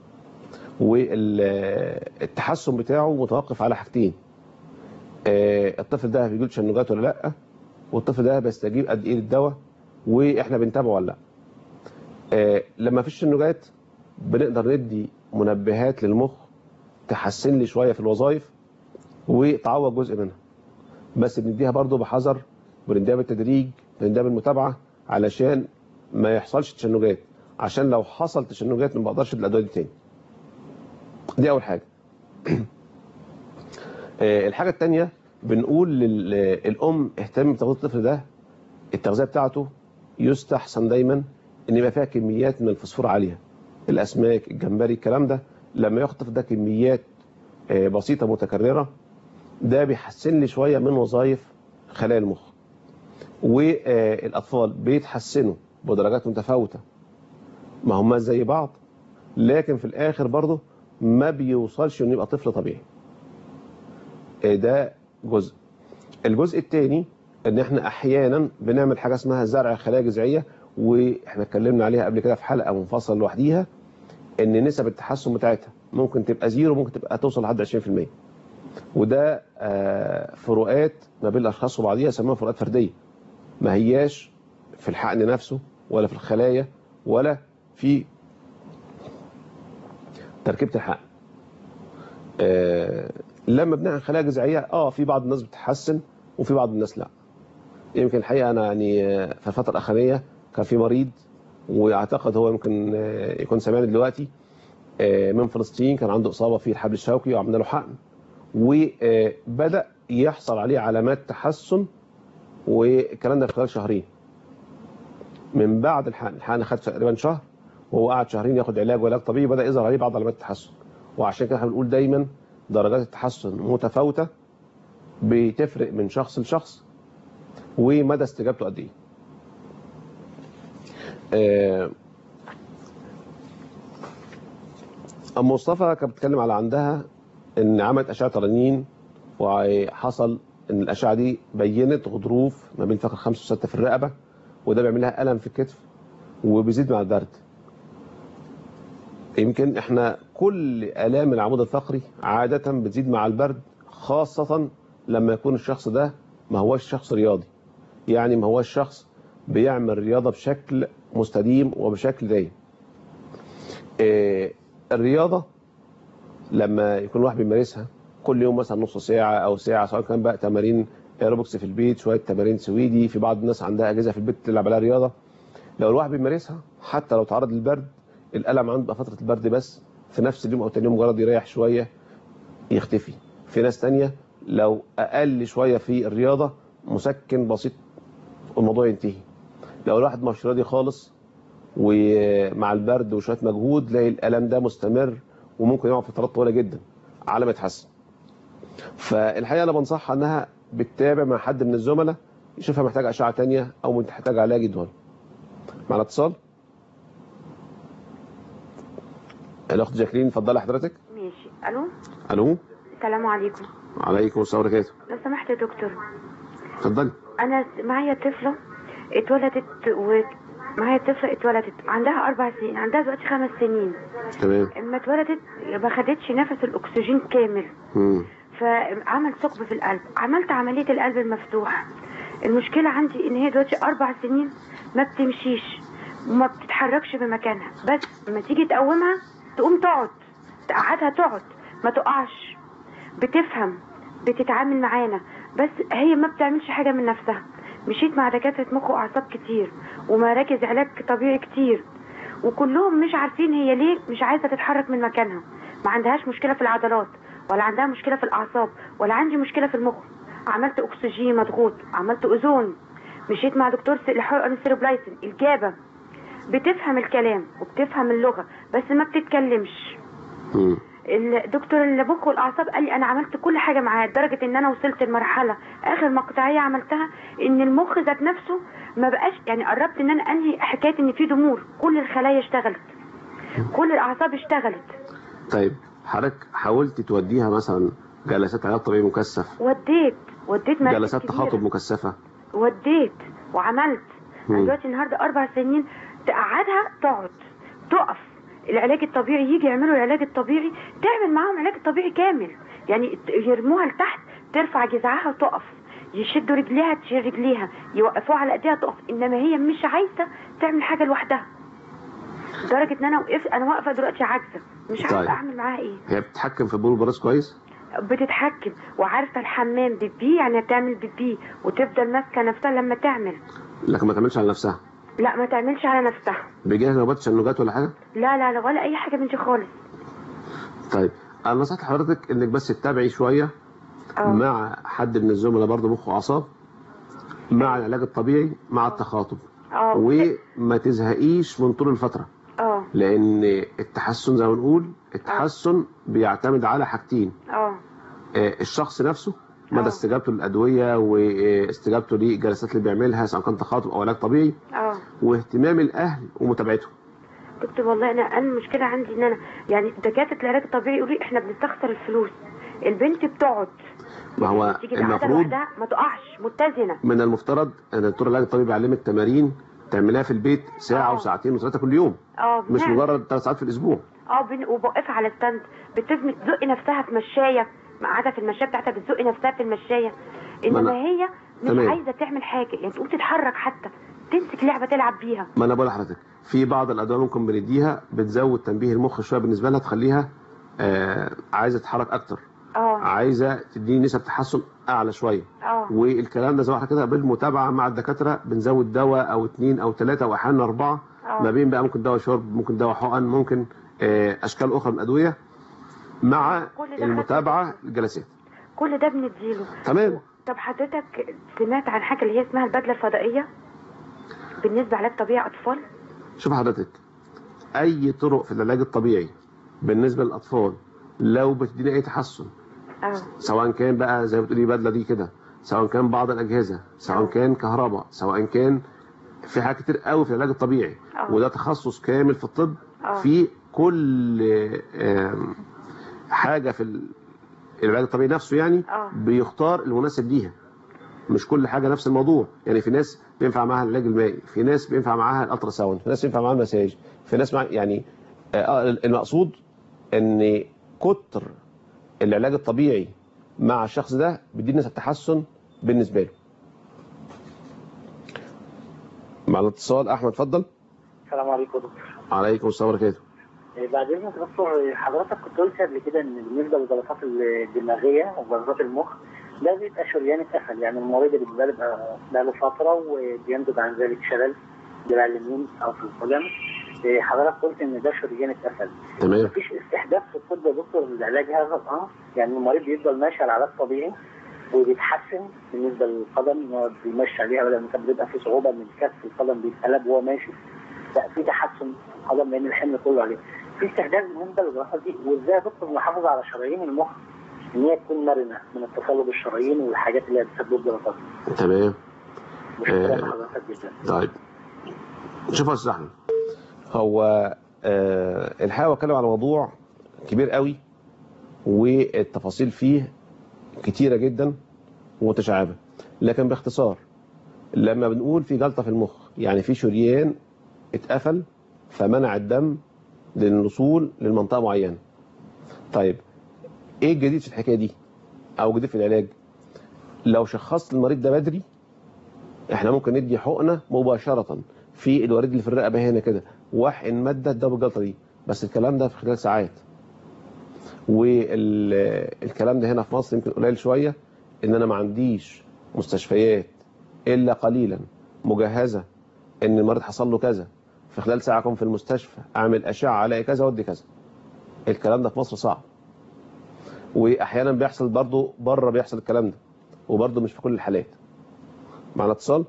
والتحسن بتاعه متوقف على حاجتين آه، الطفل ده بيجيله تشنجات ولا لا والطفل ده بيستجيب قد ايه للدواء واحنا بنتابعه ولا لا آه، لما فيش تشنجات بنقدر ندي منبهات للمخ تحسن لي شويه في الوظائف وتعوض جزء منها بس بنديها برضو بحذر بنديها بالتدريج بنديها بالمتابعه علشان ما يحصلش تشنجات عشان لو حصل تشنجات ما بقدرش ادي الادويه دي تاني دي اول حاجه آه، الحاجه الثانيه بنقول للام اهتم بتغذيه الطفل ده التغذيه بتاعته يستحسن دايما ان يبقى فيها كميات من الفوسفور عاليه الاسماك الجمبري الكلام ده لما ياخد الطفل ده كميات آه، بسيطه متكرره ده بيحسن لي شويه من وظائف خلايا المخ والاطفال بيتحسنوا بدرجات متفاوته ما هم زي بعض لكن في الاخر برضه ما بيوصلش انه يبقى طفل طبيعي آه، ده جزء الجزء الثاني ان احنا احيانا بنعمل حاجه اسمها زرع خلايا جذعيه واحنا اتكلمنا عليها قبل كده في حلقه منفصله لوحديها ان نسب التحسن بتاعتها ممكن تبقى زيرو ممكن تبقى توصل لحد 20% وده آه، فروقات ما بين الاشخاص وبعضيها يسموها فروقات فرديه ما هياش في الحقن نفسه ولا في الخلايا ولا في تركيبه الحقن آه، لما بنعمل خلايا جذعيه اه في بعض الناس بتتحسن وفي بعض الناس لا يمكن الحقيقه انا يعني آه، في الفتره الاخرانيه كان في مريض واعتقد هو يمكن آه، يكون سامعني دلوقتي آه، من فلسطين كان عنده اصابه في الحبل الشوكي وعملنا له حقن وبدا يحصل عليه علامات تحسن والكلام ده في خلال شهرين من بعد الحقن الحقن خد تقريبا شهر وهو قعد شهرين ياخد علاج وعلاج طبيعي بدا يظهر عليه بعض علامات التحسن وعشان كده احنا بنقول دايما درجات التحسن متفاوته بتفرق من شخص لشخص ومدى استجابته قد ايه آه، ام مصطفى كانت بتتكلم على عندها ان عملت اشعه رنين وحصل ان الاشعه دي بينت غضروف ما بين فقر خمسة وستة في الرقبه وده بيعمل لها الم في الكتف وبيزيد مع البرد يمكن احنا كل الام العمود الفقري عاده بتزيد مع البرد خاصه لما يكون الشخص ده ما هوش شخص رياضي يعني ما هوش شخص بيعمل رياضه بشكل مستديم وبشكل دايم آه، الرياضه لما يكون الواحد بيمارسها كل يوم مثلا نص ساعه او ساعه سواء كان بقى تمارين ايروبكس في البيت شويه تمارين سويدي في بعض الناس عندها اجهزه في البيت تلعب عليها رياضه لو الواحد بيمارسها حتى لو تعرض للبرد الالم عنده بقى فتره البرد بس في نفس اليوم او تاني يوم مجرد يريح شويه يختفي في ناس تانية لو اقل شويه في الرياضه مسكن بسيط والموضوع ينتهي لو الواحد مش راضي خالص ومع البرد وشويه مجهود تلاقي الالم ده مستمر وممكن يقعد فترات طويله جدا على ما يتحسن فالحقيقه انا بنصحها انها بتتابع مع حد من الزملاء يشوفها محتاجه اشعه تانية او محتاج علاج يدوها معنا اتصال الاخت جاكلين اتفضلي حضرتك ماشي الو الو السلام عليكم عليكم السلام ورحمه الله لو سمحت يا دكتور اتفضلي انا معايا طفله اتولدت و معايا طفله اتولدت عندها اربع سنين عندها دلوقتي خمس سنين تمام اما اتولدت ما خدتش نفس الاكسجين كامل مم. فعمل ثقب في القلب عملت عمليه القلب المفتوح المشكله عندي ان هي دلوقتي اربع سنين ما بتمشيش وما بتتحركش بمكانها بس لما تيجي تقومها تقوم تقعد تقعدها تقعد ما تقعش بتفهم بتتعامل معانا بس هي ما بتعملش حاجه من نفسها مشيت مع دكاتره مخ واعصاب كتير ومراكز علاج طبيعي كتير وكلهم مش عارفين هي ليه مش عايزه تتحرك من مكانها ما عندهاش مشكله في العضلات ولا عندها مشكله في الاعصاب ولا عندي مشكله في المخ عملت اكسجين مضغوط عملت اوزون مشيت مع دكتور الحقن السيروبلايسين الجابه بتفهم الكلام وبتفهم اللغه بس ما بتتكلمش مم. الدكتور المخ والاعصاب قال لي انا عملت كل حاجه معاه لدرجه ان انا وصلت لمرحله اخر مقطعيه عملتها ان المخ ذات نفسه ما بقاش يعني قربت ان انا انهي حكايه ان في ضمور كل الخلايا اشتغلت كل الاعصاب اشتغلت طيب حضرتك حاولت توديها مثلا جلسات علاج طبيعي مكثف وديت وديت مراكز جلسات كبيرة. تخاطب مكثفه وديت وعملت انا مم. دلوقتي النهارده اربع سنين تقعدها تقعد تقف العلاج الطبيعي يجي يعملوا العلاج الطبيعي تعمل معاهم علاج طبيعي كامل يعني ت- يرموها لتحت ترفع جذعها وتقف يشدوا رجليها تشيل رجليها يوقفوها على ايديها تقف انما هي مش عايزه تعمل حاجه لوحدها لدرجه ان انا وقفت انا واقفه دلوقتي عاجزه مش عارفه طيب. اعمل معاها ايه هي بتتحكم في بول البراز كويس بتتحكم وعارفه الحمام بيبي يعني تعمل بيبي وتفضل ماسكه نفسها لما تعمل لكن ما تعملش على نفسها لا ما تعملش على نفسها بيجي لها نوبات تشنجات ولا حاجه لا لا لا ولا اي حاجه من دي خالص طيب انا نصحت حضرتك انك بس تتابعي شويه اه مع حد من الزملاء برضه مخ واعصاب مع العلاج الطبيعي مع التخاطب اه وما تزهقيش من طول الفتره اه لان التحسن زي ما بنقول التحسن بيعتمد على حاجتين اه آه، الشخص نفسه مدى آه. استجابته للادويه واستجابته للجلسات اللي بيعملها سواء كان تخاطب او علاج طبيعي اه واهتمام الاهل ومتابعتهم دكتور والله انا انا المشكله عندي ان انا يعني دكاتره العلاج الطبيعي يقولوا لي احنا بنستخسر الفلوس البنت بتقعد ما هو تيجي العضله المفروض لوحدها ما تقعش متزنه من المفترض ان الدكتور العلاج الطبيعي بيعلمك تمارين تعملها في البيت ساعه آه. وساعتين وثلاثه كل يوم اه مش بنعمل. مجرد ثلاث ساعات في الاسبوع اه بن... وبوقفها على ستاند بتزنق تزق نفسها في مشايه قاعده في المشايه بتاعتها بتزق نفسها في المشايه ما انما أنا- هي مش تمام. عايزه تعمل حاجه يعني تقوم تتحرك حتى تمسك لعبه تلعب بيها ما انا بقول لحضرتك في بعض الادويه ممكن بنديها بتزود تنبيه المخ شويه بالنسبه لها تخليها آه عايزه تتحرك اكتر اه عايزه تديني نسب تحسن اعلى شويه اه والكلام ده زي ما احنا كده بالمتابعه مع الدكاتره بنزود دواء او اثنين او ثلاثه او احيانا اربعه آه. ما بين بقى ممكن دواء شرب ممكن دواء حقن ممكن آه اشكال اخرى من الادويه مع كل ده المتابعه الجلسات كل ده بنديله تمام طب حضرتك سمعت عن حاجه اللي هي اسمها البدله الفضائيه بالنسبه علاج طبيعي اطفال شوف حضرتك اي طرق في العلاج الطبيعي بالنسبه للاطفال لو بتديني اي تحسن اه سواء كان بقى زي ما بتقولي بدله دي كده سواء كان بعض الاجهزه سواء كان كهرباء سواء كان في حاجات كتير قوي في العلاج الطبيعي آه. وده تخصص كامل في الطب آه. في كل آم، حاجه في ال- العلاج الطبيعي نفسه يعني آه. بيختار المناسب ليها مش كل حاجه نفس الموضوع يعني في ناس بينفع معاها العلاج المائي في ناس بينفع معاها الالترا ساوند في ناس بينفع معاها المساج في ناس مع يعني آه، المقصود ان كتر العلاج الطبيعي مع الشخص ده بيدي نسبه تحسن بالنسبه له مع الاتصال احمد اتفضل السلام عليكم يا دكتور عليكم السلام ورحمه الله إيه، بعد اذنك يا دكتور حضرتك كنت قلت قبل كده ان بالنسبه للجلطات الدماغيه وجلطات المخ ده بيبقى شريان اتقفل يعني المريض اللي بيبقى بقى له فتره وبينتج عن ذلك شلل دراع اليمين او في القدم إيه، حضرتك قلت ان ده شريان اتقفل تمام مفيش استحداث في الطب يا دكتور لعلاج هذا الامر يعني المريض بيفضل ماشي على علاج طبيعي وبيتحسن بالنسبه للقدم إن هو بيمشي عليها بدل ما كان بيبقى في صعوبه من كف القدم بيتقلب وهو ماشي لا في تحسن في القدم لان الحمل كله عليه في استحداث بالنسبه للجراحات دي وازاي يا دكتور نحافظ على شرايين المخ ان هي تكون مرنه من التصلب الشرايين والحاجات اللي هي بتسبب جلطات تمام مشكله آه. حضرتك جدا طيب شوف يا استاذ احمد هو آه الحقيقه بتكلم على موضوع كبير قوي والتفاصيل فيه كتيره جدا ومتشعبه لكن باختصار لما بنقول في جلطه في المخ يعني في شريان اتقفل فمنع الدم للوصول للمنطقه معينه طيب ايه الجديد في الحكايه دي او جديد في العلاج لو شخصت المريض ده بدري احنا ممكن ندي حقنه مباشره في الوريد اللي في الرقبه هنا كده واحقن ماده تداوي الجلطه دي بس الكلام ده في خلال ساعات والكلام ده هنا في مصر يمكن قليل شويه ان انا ما عنديش مستشفيات الا قليلا مجهزه ان المريض حصل له كذا في خلال ساعه اكون في المستشفى اعمل اشعه الاقي كذا وادي كذا الكلام ده في مصر صعب واحيانا بيحصل برضه بره بيحصل الكلام ده وبرضه مش في كل الحالات معنا اتصال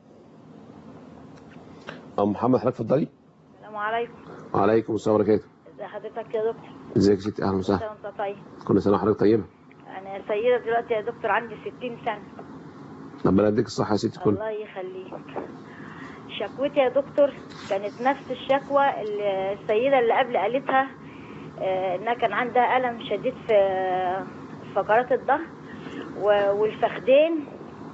ام محمد حضرتك اتفضلي السلام عليكم وعليكم السلام ورحمه الله ازي حضرتك يا دكتور ازيك يا ستي اهلا كل وسهلا سنة وانت طيب كل سنه وحضرتك طيبه انا سيدة دلوقتي يا دكتور عندي 60 سنة ربنا يديك الصحه يا ستي كل الله يخليك شكوتي يا دكتور كانت نفس الشكوى اللي السيدة اللي قبل قالتها آه، انها كان عندها ألم شديد في فقرات الظهر و- والفخدين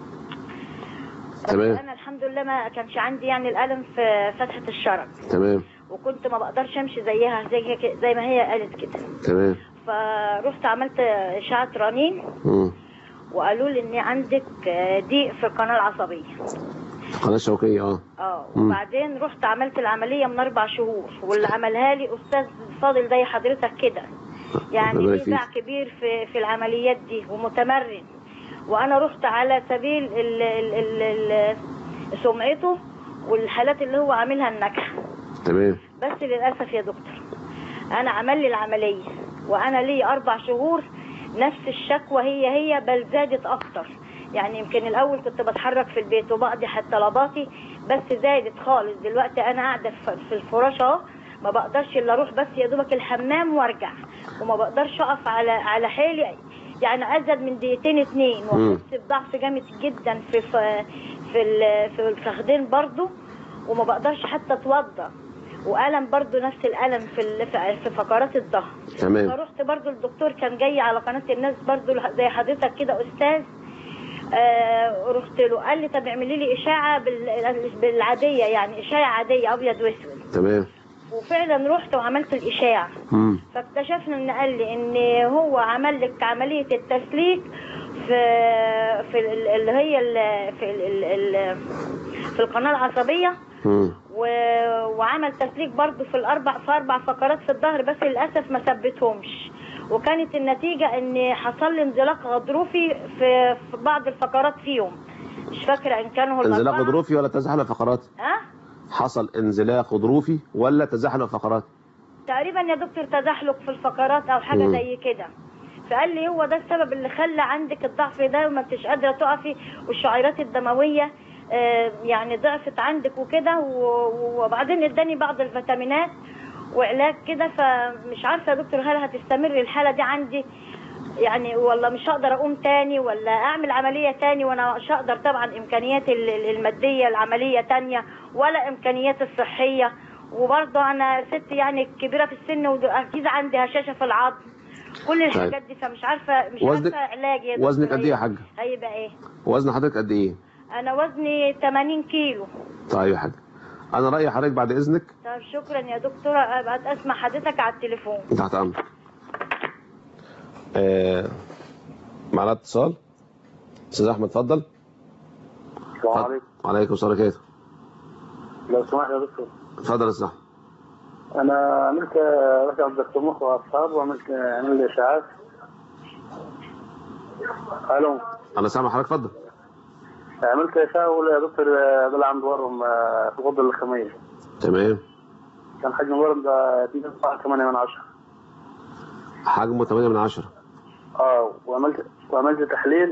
تمام انا الحمد لله ما كانش عندي يعني الألم في فتحة الشرج تمام وكنت ما بقدرش امشي زيها زي هي- زي ما هي قالت كده تمام فرحت عملت اشعه رنين مم. وقالوا لي ان عندك آه، ضيق في القناه العصبيه القناه الشوكيه اه اه مم. وبعدين رحت عملت العمليه من اربع شهور واللي عملها لي استاذ فاضل زي حضرتك كده يعني ربنا ليه باع يفيد. كبير في في العمليات دي ومتمرن وانا رحت على سبيل ال ال ال ال سمعته والحالات اللي هو عاملها النجح تمام بس للاسف يا دكتور انا عمل لي العمليه وانا لي اربع شهور نفس الشكوى هي هي بل زادت اكتر يعني يمكن الاول كنت بتحرك في البيت وبقضي حتى طلباتي بس زادت خالص دلوقتي انا قاعده في- في الفراش اهو ما بقدرش الا اروح بس يا دوبك الحمام وارجع وما بقدرش اقف على على حيلي يعني ازيد من دقيقتين اتنين واحس بضعف جامد جدا في في في ال- في الفخدين برضو وما بقدرش حتى اتوضى والم برضو نفس الالم في ال- في- في فقرات الظهر تمام فرحت برضو الدكتور كان جاي على قناه الناس برضو زي حضرتك كده استاذ آه رحت له قال لي طب اعملي لي اشاعه بال- بالعاديه يعني اشاعه عاديه ابيض واسود تمام وفعلا رحت وعملت الاشاعه مم. فاكتشفنا ان قال لي ان هو عمل لك عمليه التسليك في في ال- اللي هي ال- في ال- ال- ال- في القناه العصبيه مم. و- وعمل تسليك برضو في الاربع في اربع فقرات في الظهر بس للاسف ما ثبتهمش وكانت النتيجه ان حصل لي انزلاق غضروفي في, في بعض الفقرات فيهم مش فاكره ان كانوا انزلاق الأربعة. غضروفي ولا تزحلق فقرات ها حصل انزلاق غضروفي ولا تزحلق فقرات تقريبا يا دكتور تزحلق في الفقرات او حاجه مم. زي كده فقال لي هو ده السبب اللي خلى عندك الضعف ده وما انتش قادره تقفي والشعيرات الدمويه آه، يعني ضعفت عندك وكده و- وبعدين اداني بعض الفيتامينات وعلاج كده فمش عارفه يا دكتور هل هتستمر الحاله دي عندي يعني والله مش هقدر اقوم تاني ولا اعمل عمليه تاني وانا مش هقدر طبعا امكانيات ال- ال- الماديه العمليه تانية ولا امكانيات الصحيه وبرضه انا ست يعني كبيره في السن واكيد عندي هشاشه في العظم كل الحاجات دي فمش عارفه مش وزنك- عارفه علاج يا دكتور وزنك قد ايه يا حاج هيبقى ايه وزن حضرتك قد ايه انا وزني 80 كيلو طيب يا حاج انا رايي حضرتك بعد اذنك طب شكرا يا دكتورة ابقى اسمع حضرتك على التليفون تحت امرك آه معنا اتصال استاذ احمد اتفضل السلام عليكم وعليكم السلام ورحمه الله لو سمحت يا دكتور اتفضل يا استاذ احمد انا عملت رحت عند دكتور مخ واعصاب وعملت عمل لي اشعاعات الو انا سامع حضرتك اتفضل عملت اشعه ولا يا دكتور ده اللي عنده ورم آه، في الغده اللحميه تمام كان حجم الورم ده 2.8 من 10 حجمه 8 من 10 اه وعملت وعملت تحليل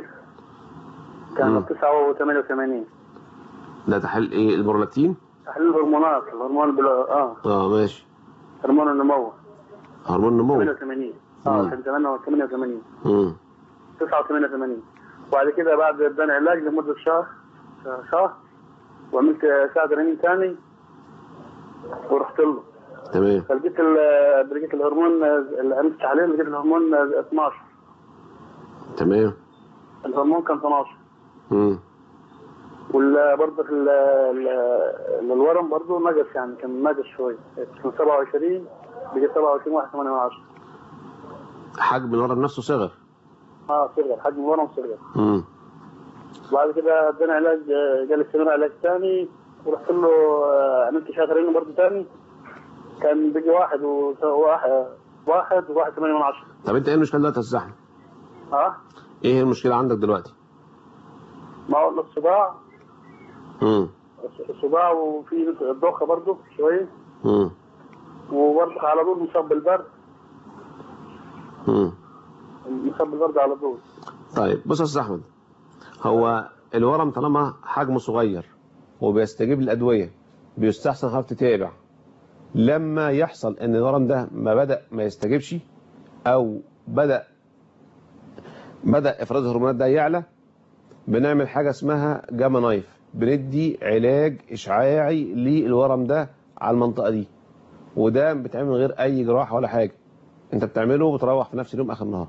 كان 9 ده تحليل ايه البرولاكتين تحليل الهرمونات الهرمون بلا اه اه ماشي هرمون النمو هرمون النمو 88 اه مم. كان 88 امم 89 وبعد كده بعد اداني علاج لمده شهر شهر وعملت ساعة رنين ثاني ورحت له تمام فلقيت ال- لقيت الهرمون اللي عملت تحليل لقيت الهرمون 12 تمام الهرمون كان 12 امم وبرضه في ال- ال- الورم برضه نقص يعني كان نقص شويه كان 27 بقيت 27 1 8 من 10 حجم الورم نفسه صغر اه صغر حجم الورم صغر امم بعد كده اداني علاج آه، قال استمر علاج ثاني ورحت له آه، عملت شهرين برضه ثاني كان بقي واحد وواحد واحد وواحد ثمانية من عشرة طب انت ايه المشكله دلوقتي يا استاذ احمد ها ايه المشكله عندك دلوقتي ما هو الصداع امم الصداع وفي الدوخة برضه شوية امم وبرضه على طول مصاب بالبرد امم مصاب بالبرد على طول طيب بص يا استاذ احمد هو الورم طالما حجمه صغير وبيستجيب للادويه بيستحسن حضرتك تتابع لما يحصل ان الورم ده ما بدا ما يستجيبش او بدا بدا افراز الهرمونات ده يعلى بنعمل حاجه اسمها جاما نايف بندي علاج اشعاعي للورم ده على المنطقه دي وده بتعمل من غير اي جراحه ولا حاجه انت بتعمله وتروح في نفس اليوم اخر النهار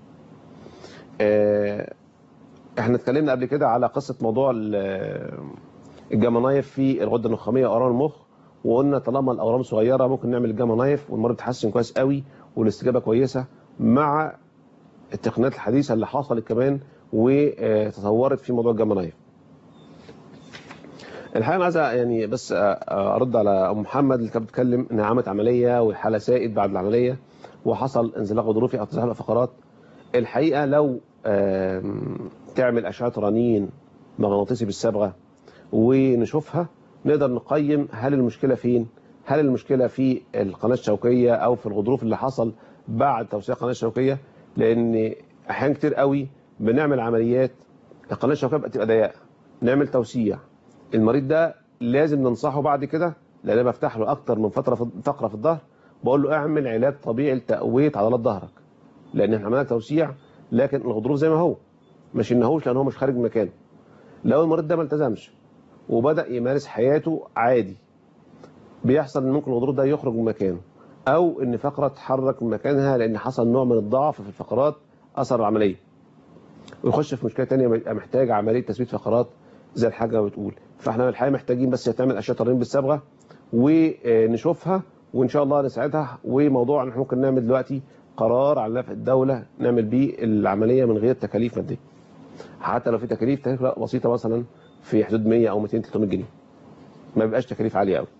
آه، احنا اتكلمنا قبل كده على قصه موضوع ال- الجاما نايف في الغده النخاميه واورام المخ وقلنا طالما الاورام صغيره ممكن نعمل الجاما نايف والمريض يتحسن كويس قوي والاستجابه كويسه مع التقنيات الحديثه اللي حصلت كمان وتطورت في موضوع الجاما نايف الحقيقه انا عايز يعني بس ارد على ام محمد اللي كانت بتتكلم انها عملت عمليه والحاله سائد بعد العمليه وحصل انزلاق غضروفي او تزحلق فقرات الحقيقه لو آم، تعمل اشعه رنين مغناطيسي بالصبغه ونشوفها نقدر نقيم هل المشكله فين هل المشكله في القناه الشوكيه او في الغضروف اللي حصل بعد توسيع القناه الشوكيه لان احيان كتير قوي بنعمل عمليات القناه الشوكيه بتبقى ضيقه نعمل توسيع المريض ده لازم ننصحه بعد كده لان انا بفتح له اكتر من فتره في فقره في الظهر بقول له اعمل علاج طبيعي لتقويه عضلات ظهرك لان احنا عملنا توسيع لكن الغضروف زي ما هو ما شلناهوش لان هو مش خارج مكانه لو المريض ده ما التزمش وبدا يمارس حياته عادي بيحصل ان ممكن الغضروف ده يخرج من مكانه او ان فقره تتحرك من مكانها لان حصل نوع من الضعف في الفقرات اثر العمليه ويخش في مشكله ثانيه يبقى محتاج عمليه تثبيت فقرات زي الحاجه بتقول فاحنا الحقيقه محتاجين بس يتعمل اشعه ترميم بالصبغه ونشوفها وان شاء الله نساعدها وموضوع ان احنا ممكن نعمل دلوقتي قرار على نفع الدوله نعمل بيه العمليه من غير تكاليف ماديه حتى لو في تكاليف تكاليف بسيطه مثلا في حدود 100 او 200 300 جنيه ما بيبقاش تكاليف عاليه قوي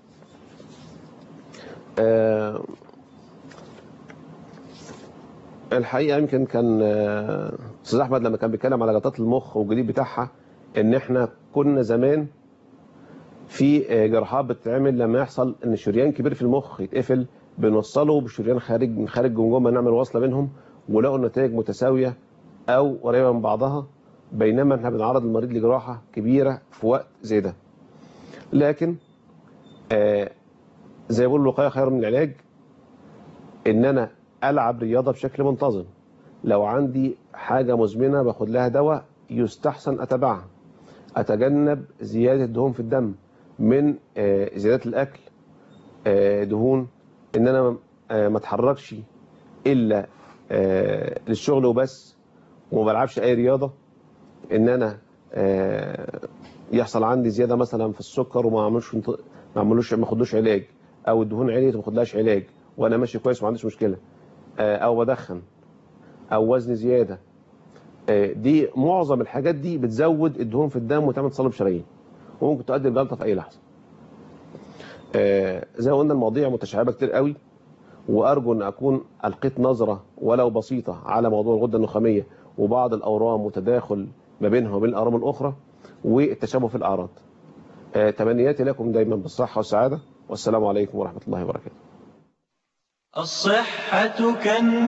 آه الحقيقه يمكن كان آه، استاذ احمد لما كان بيتكلم على جلطات المخ والجديد بتاعها ان احنا كنا زمان في آه، جراحات بتتعمل لما يحصل ان شريان كبير في المخ يتقفل بنوصله بشريان خارج من خارج جمجمه نعمل وصله بينهم ولقوا النتائج متساويه او قريبه من بعضها بينما احنا بنعرض المريض لجراحه كبيره في وقت زي ده لكن آه زي ما بيقولوا الوقايه خير من العلاج ان انا العب رياضه بشكل منتظم لو عندي حاجه مزمنه باخد لها دواء يستحسن اتبعها اتجنب زياده دهون في الدم من آه، زيادات الاكل آه، دهون ان انا آه، ما اتحركش الا آه، للشغل وبس وما بلعبش اي رياضه ان انا آه، يحصل عندي زياده مثلا في السكر وما اعملوش ما اعملوش ما اخدوش علاج او الدهون عليت وما اخدلهاش علاج وانا ماشي كويس وما عنديش مشكله آه، او بدخن او وزن زياده آه، دي معظم الحاجات دي بتزود الدهون في الدم وتعمل تصلب شرايين وممكن تؤدي لجلطه في اي لحظه آه، زي ما قلنا المواضيع متشعبه كتير قوي وارجو ان اكون القيت نظره ولو بسيطه على موضوع الغده النخاميه وبعض الاورام وتداخل ما بينها وبين الاورام الاخرى والتشابه في الاعراض آه، تمنياتي لكم دايما بالصحه والسعاده والسلام عليكم ورحمه الله وبركاته الصحة كنز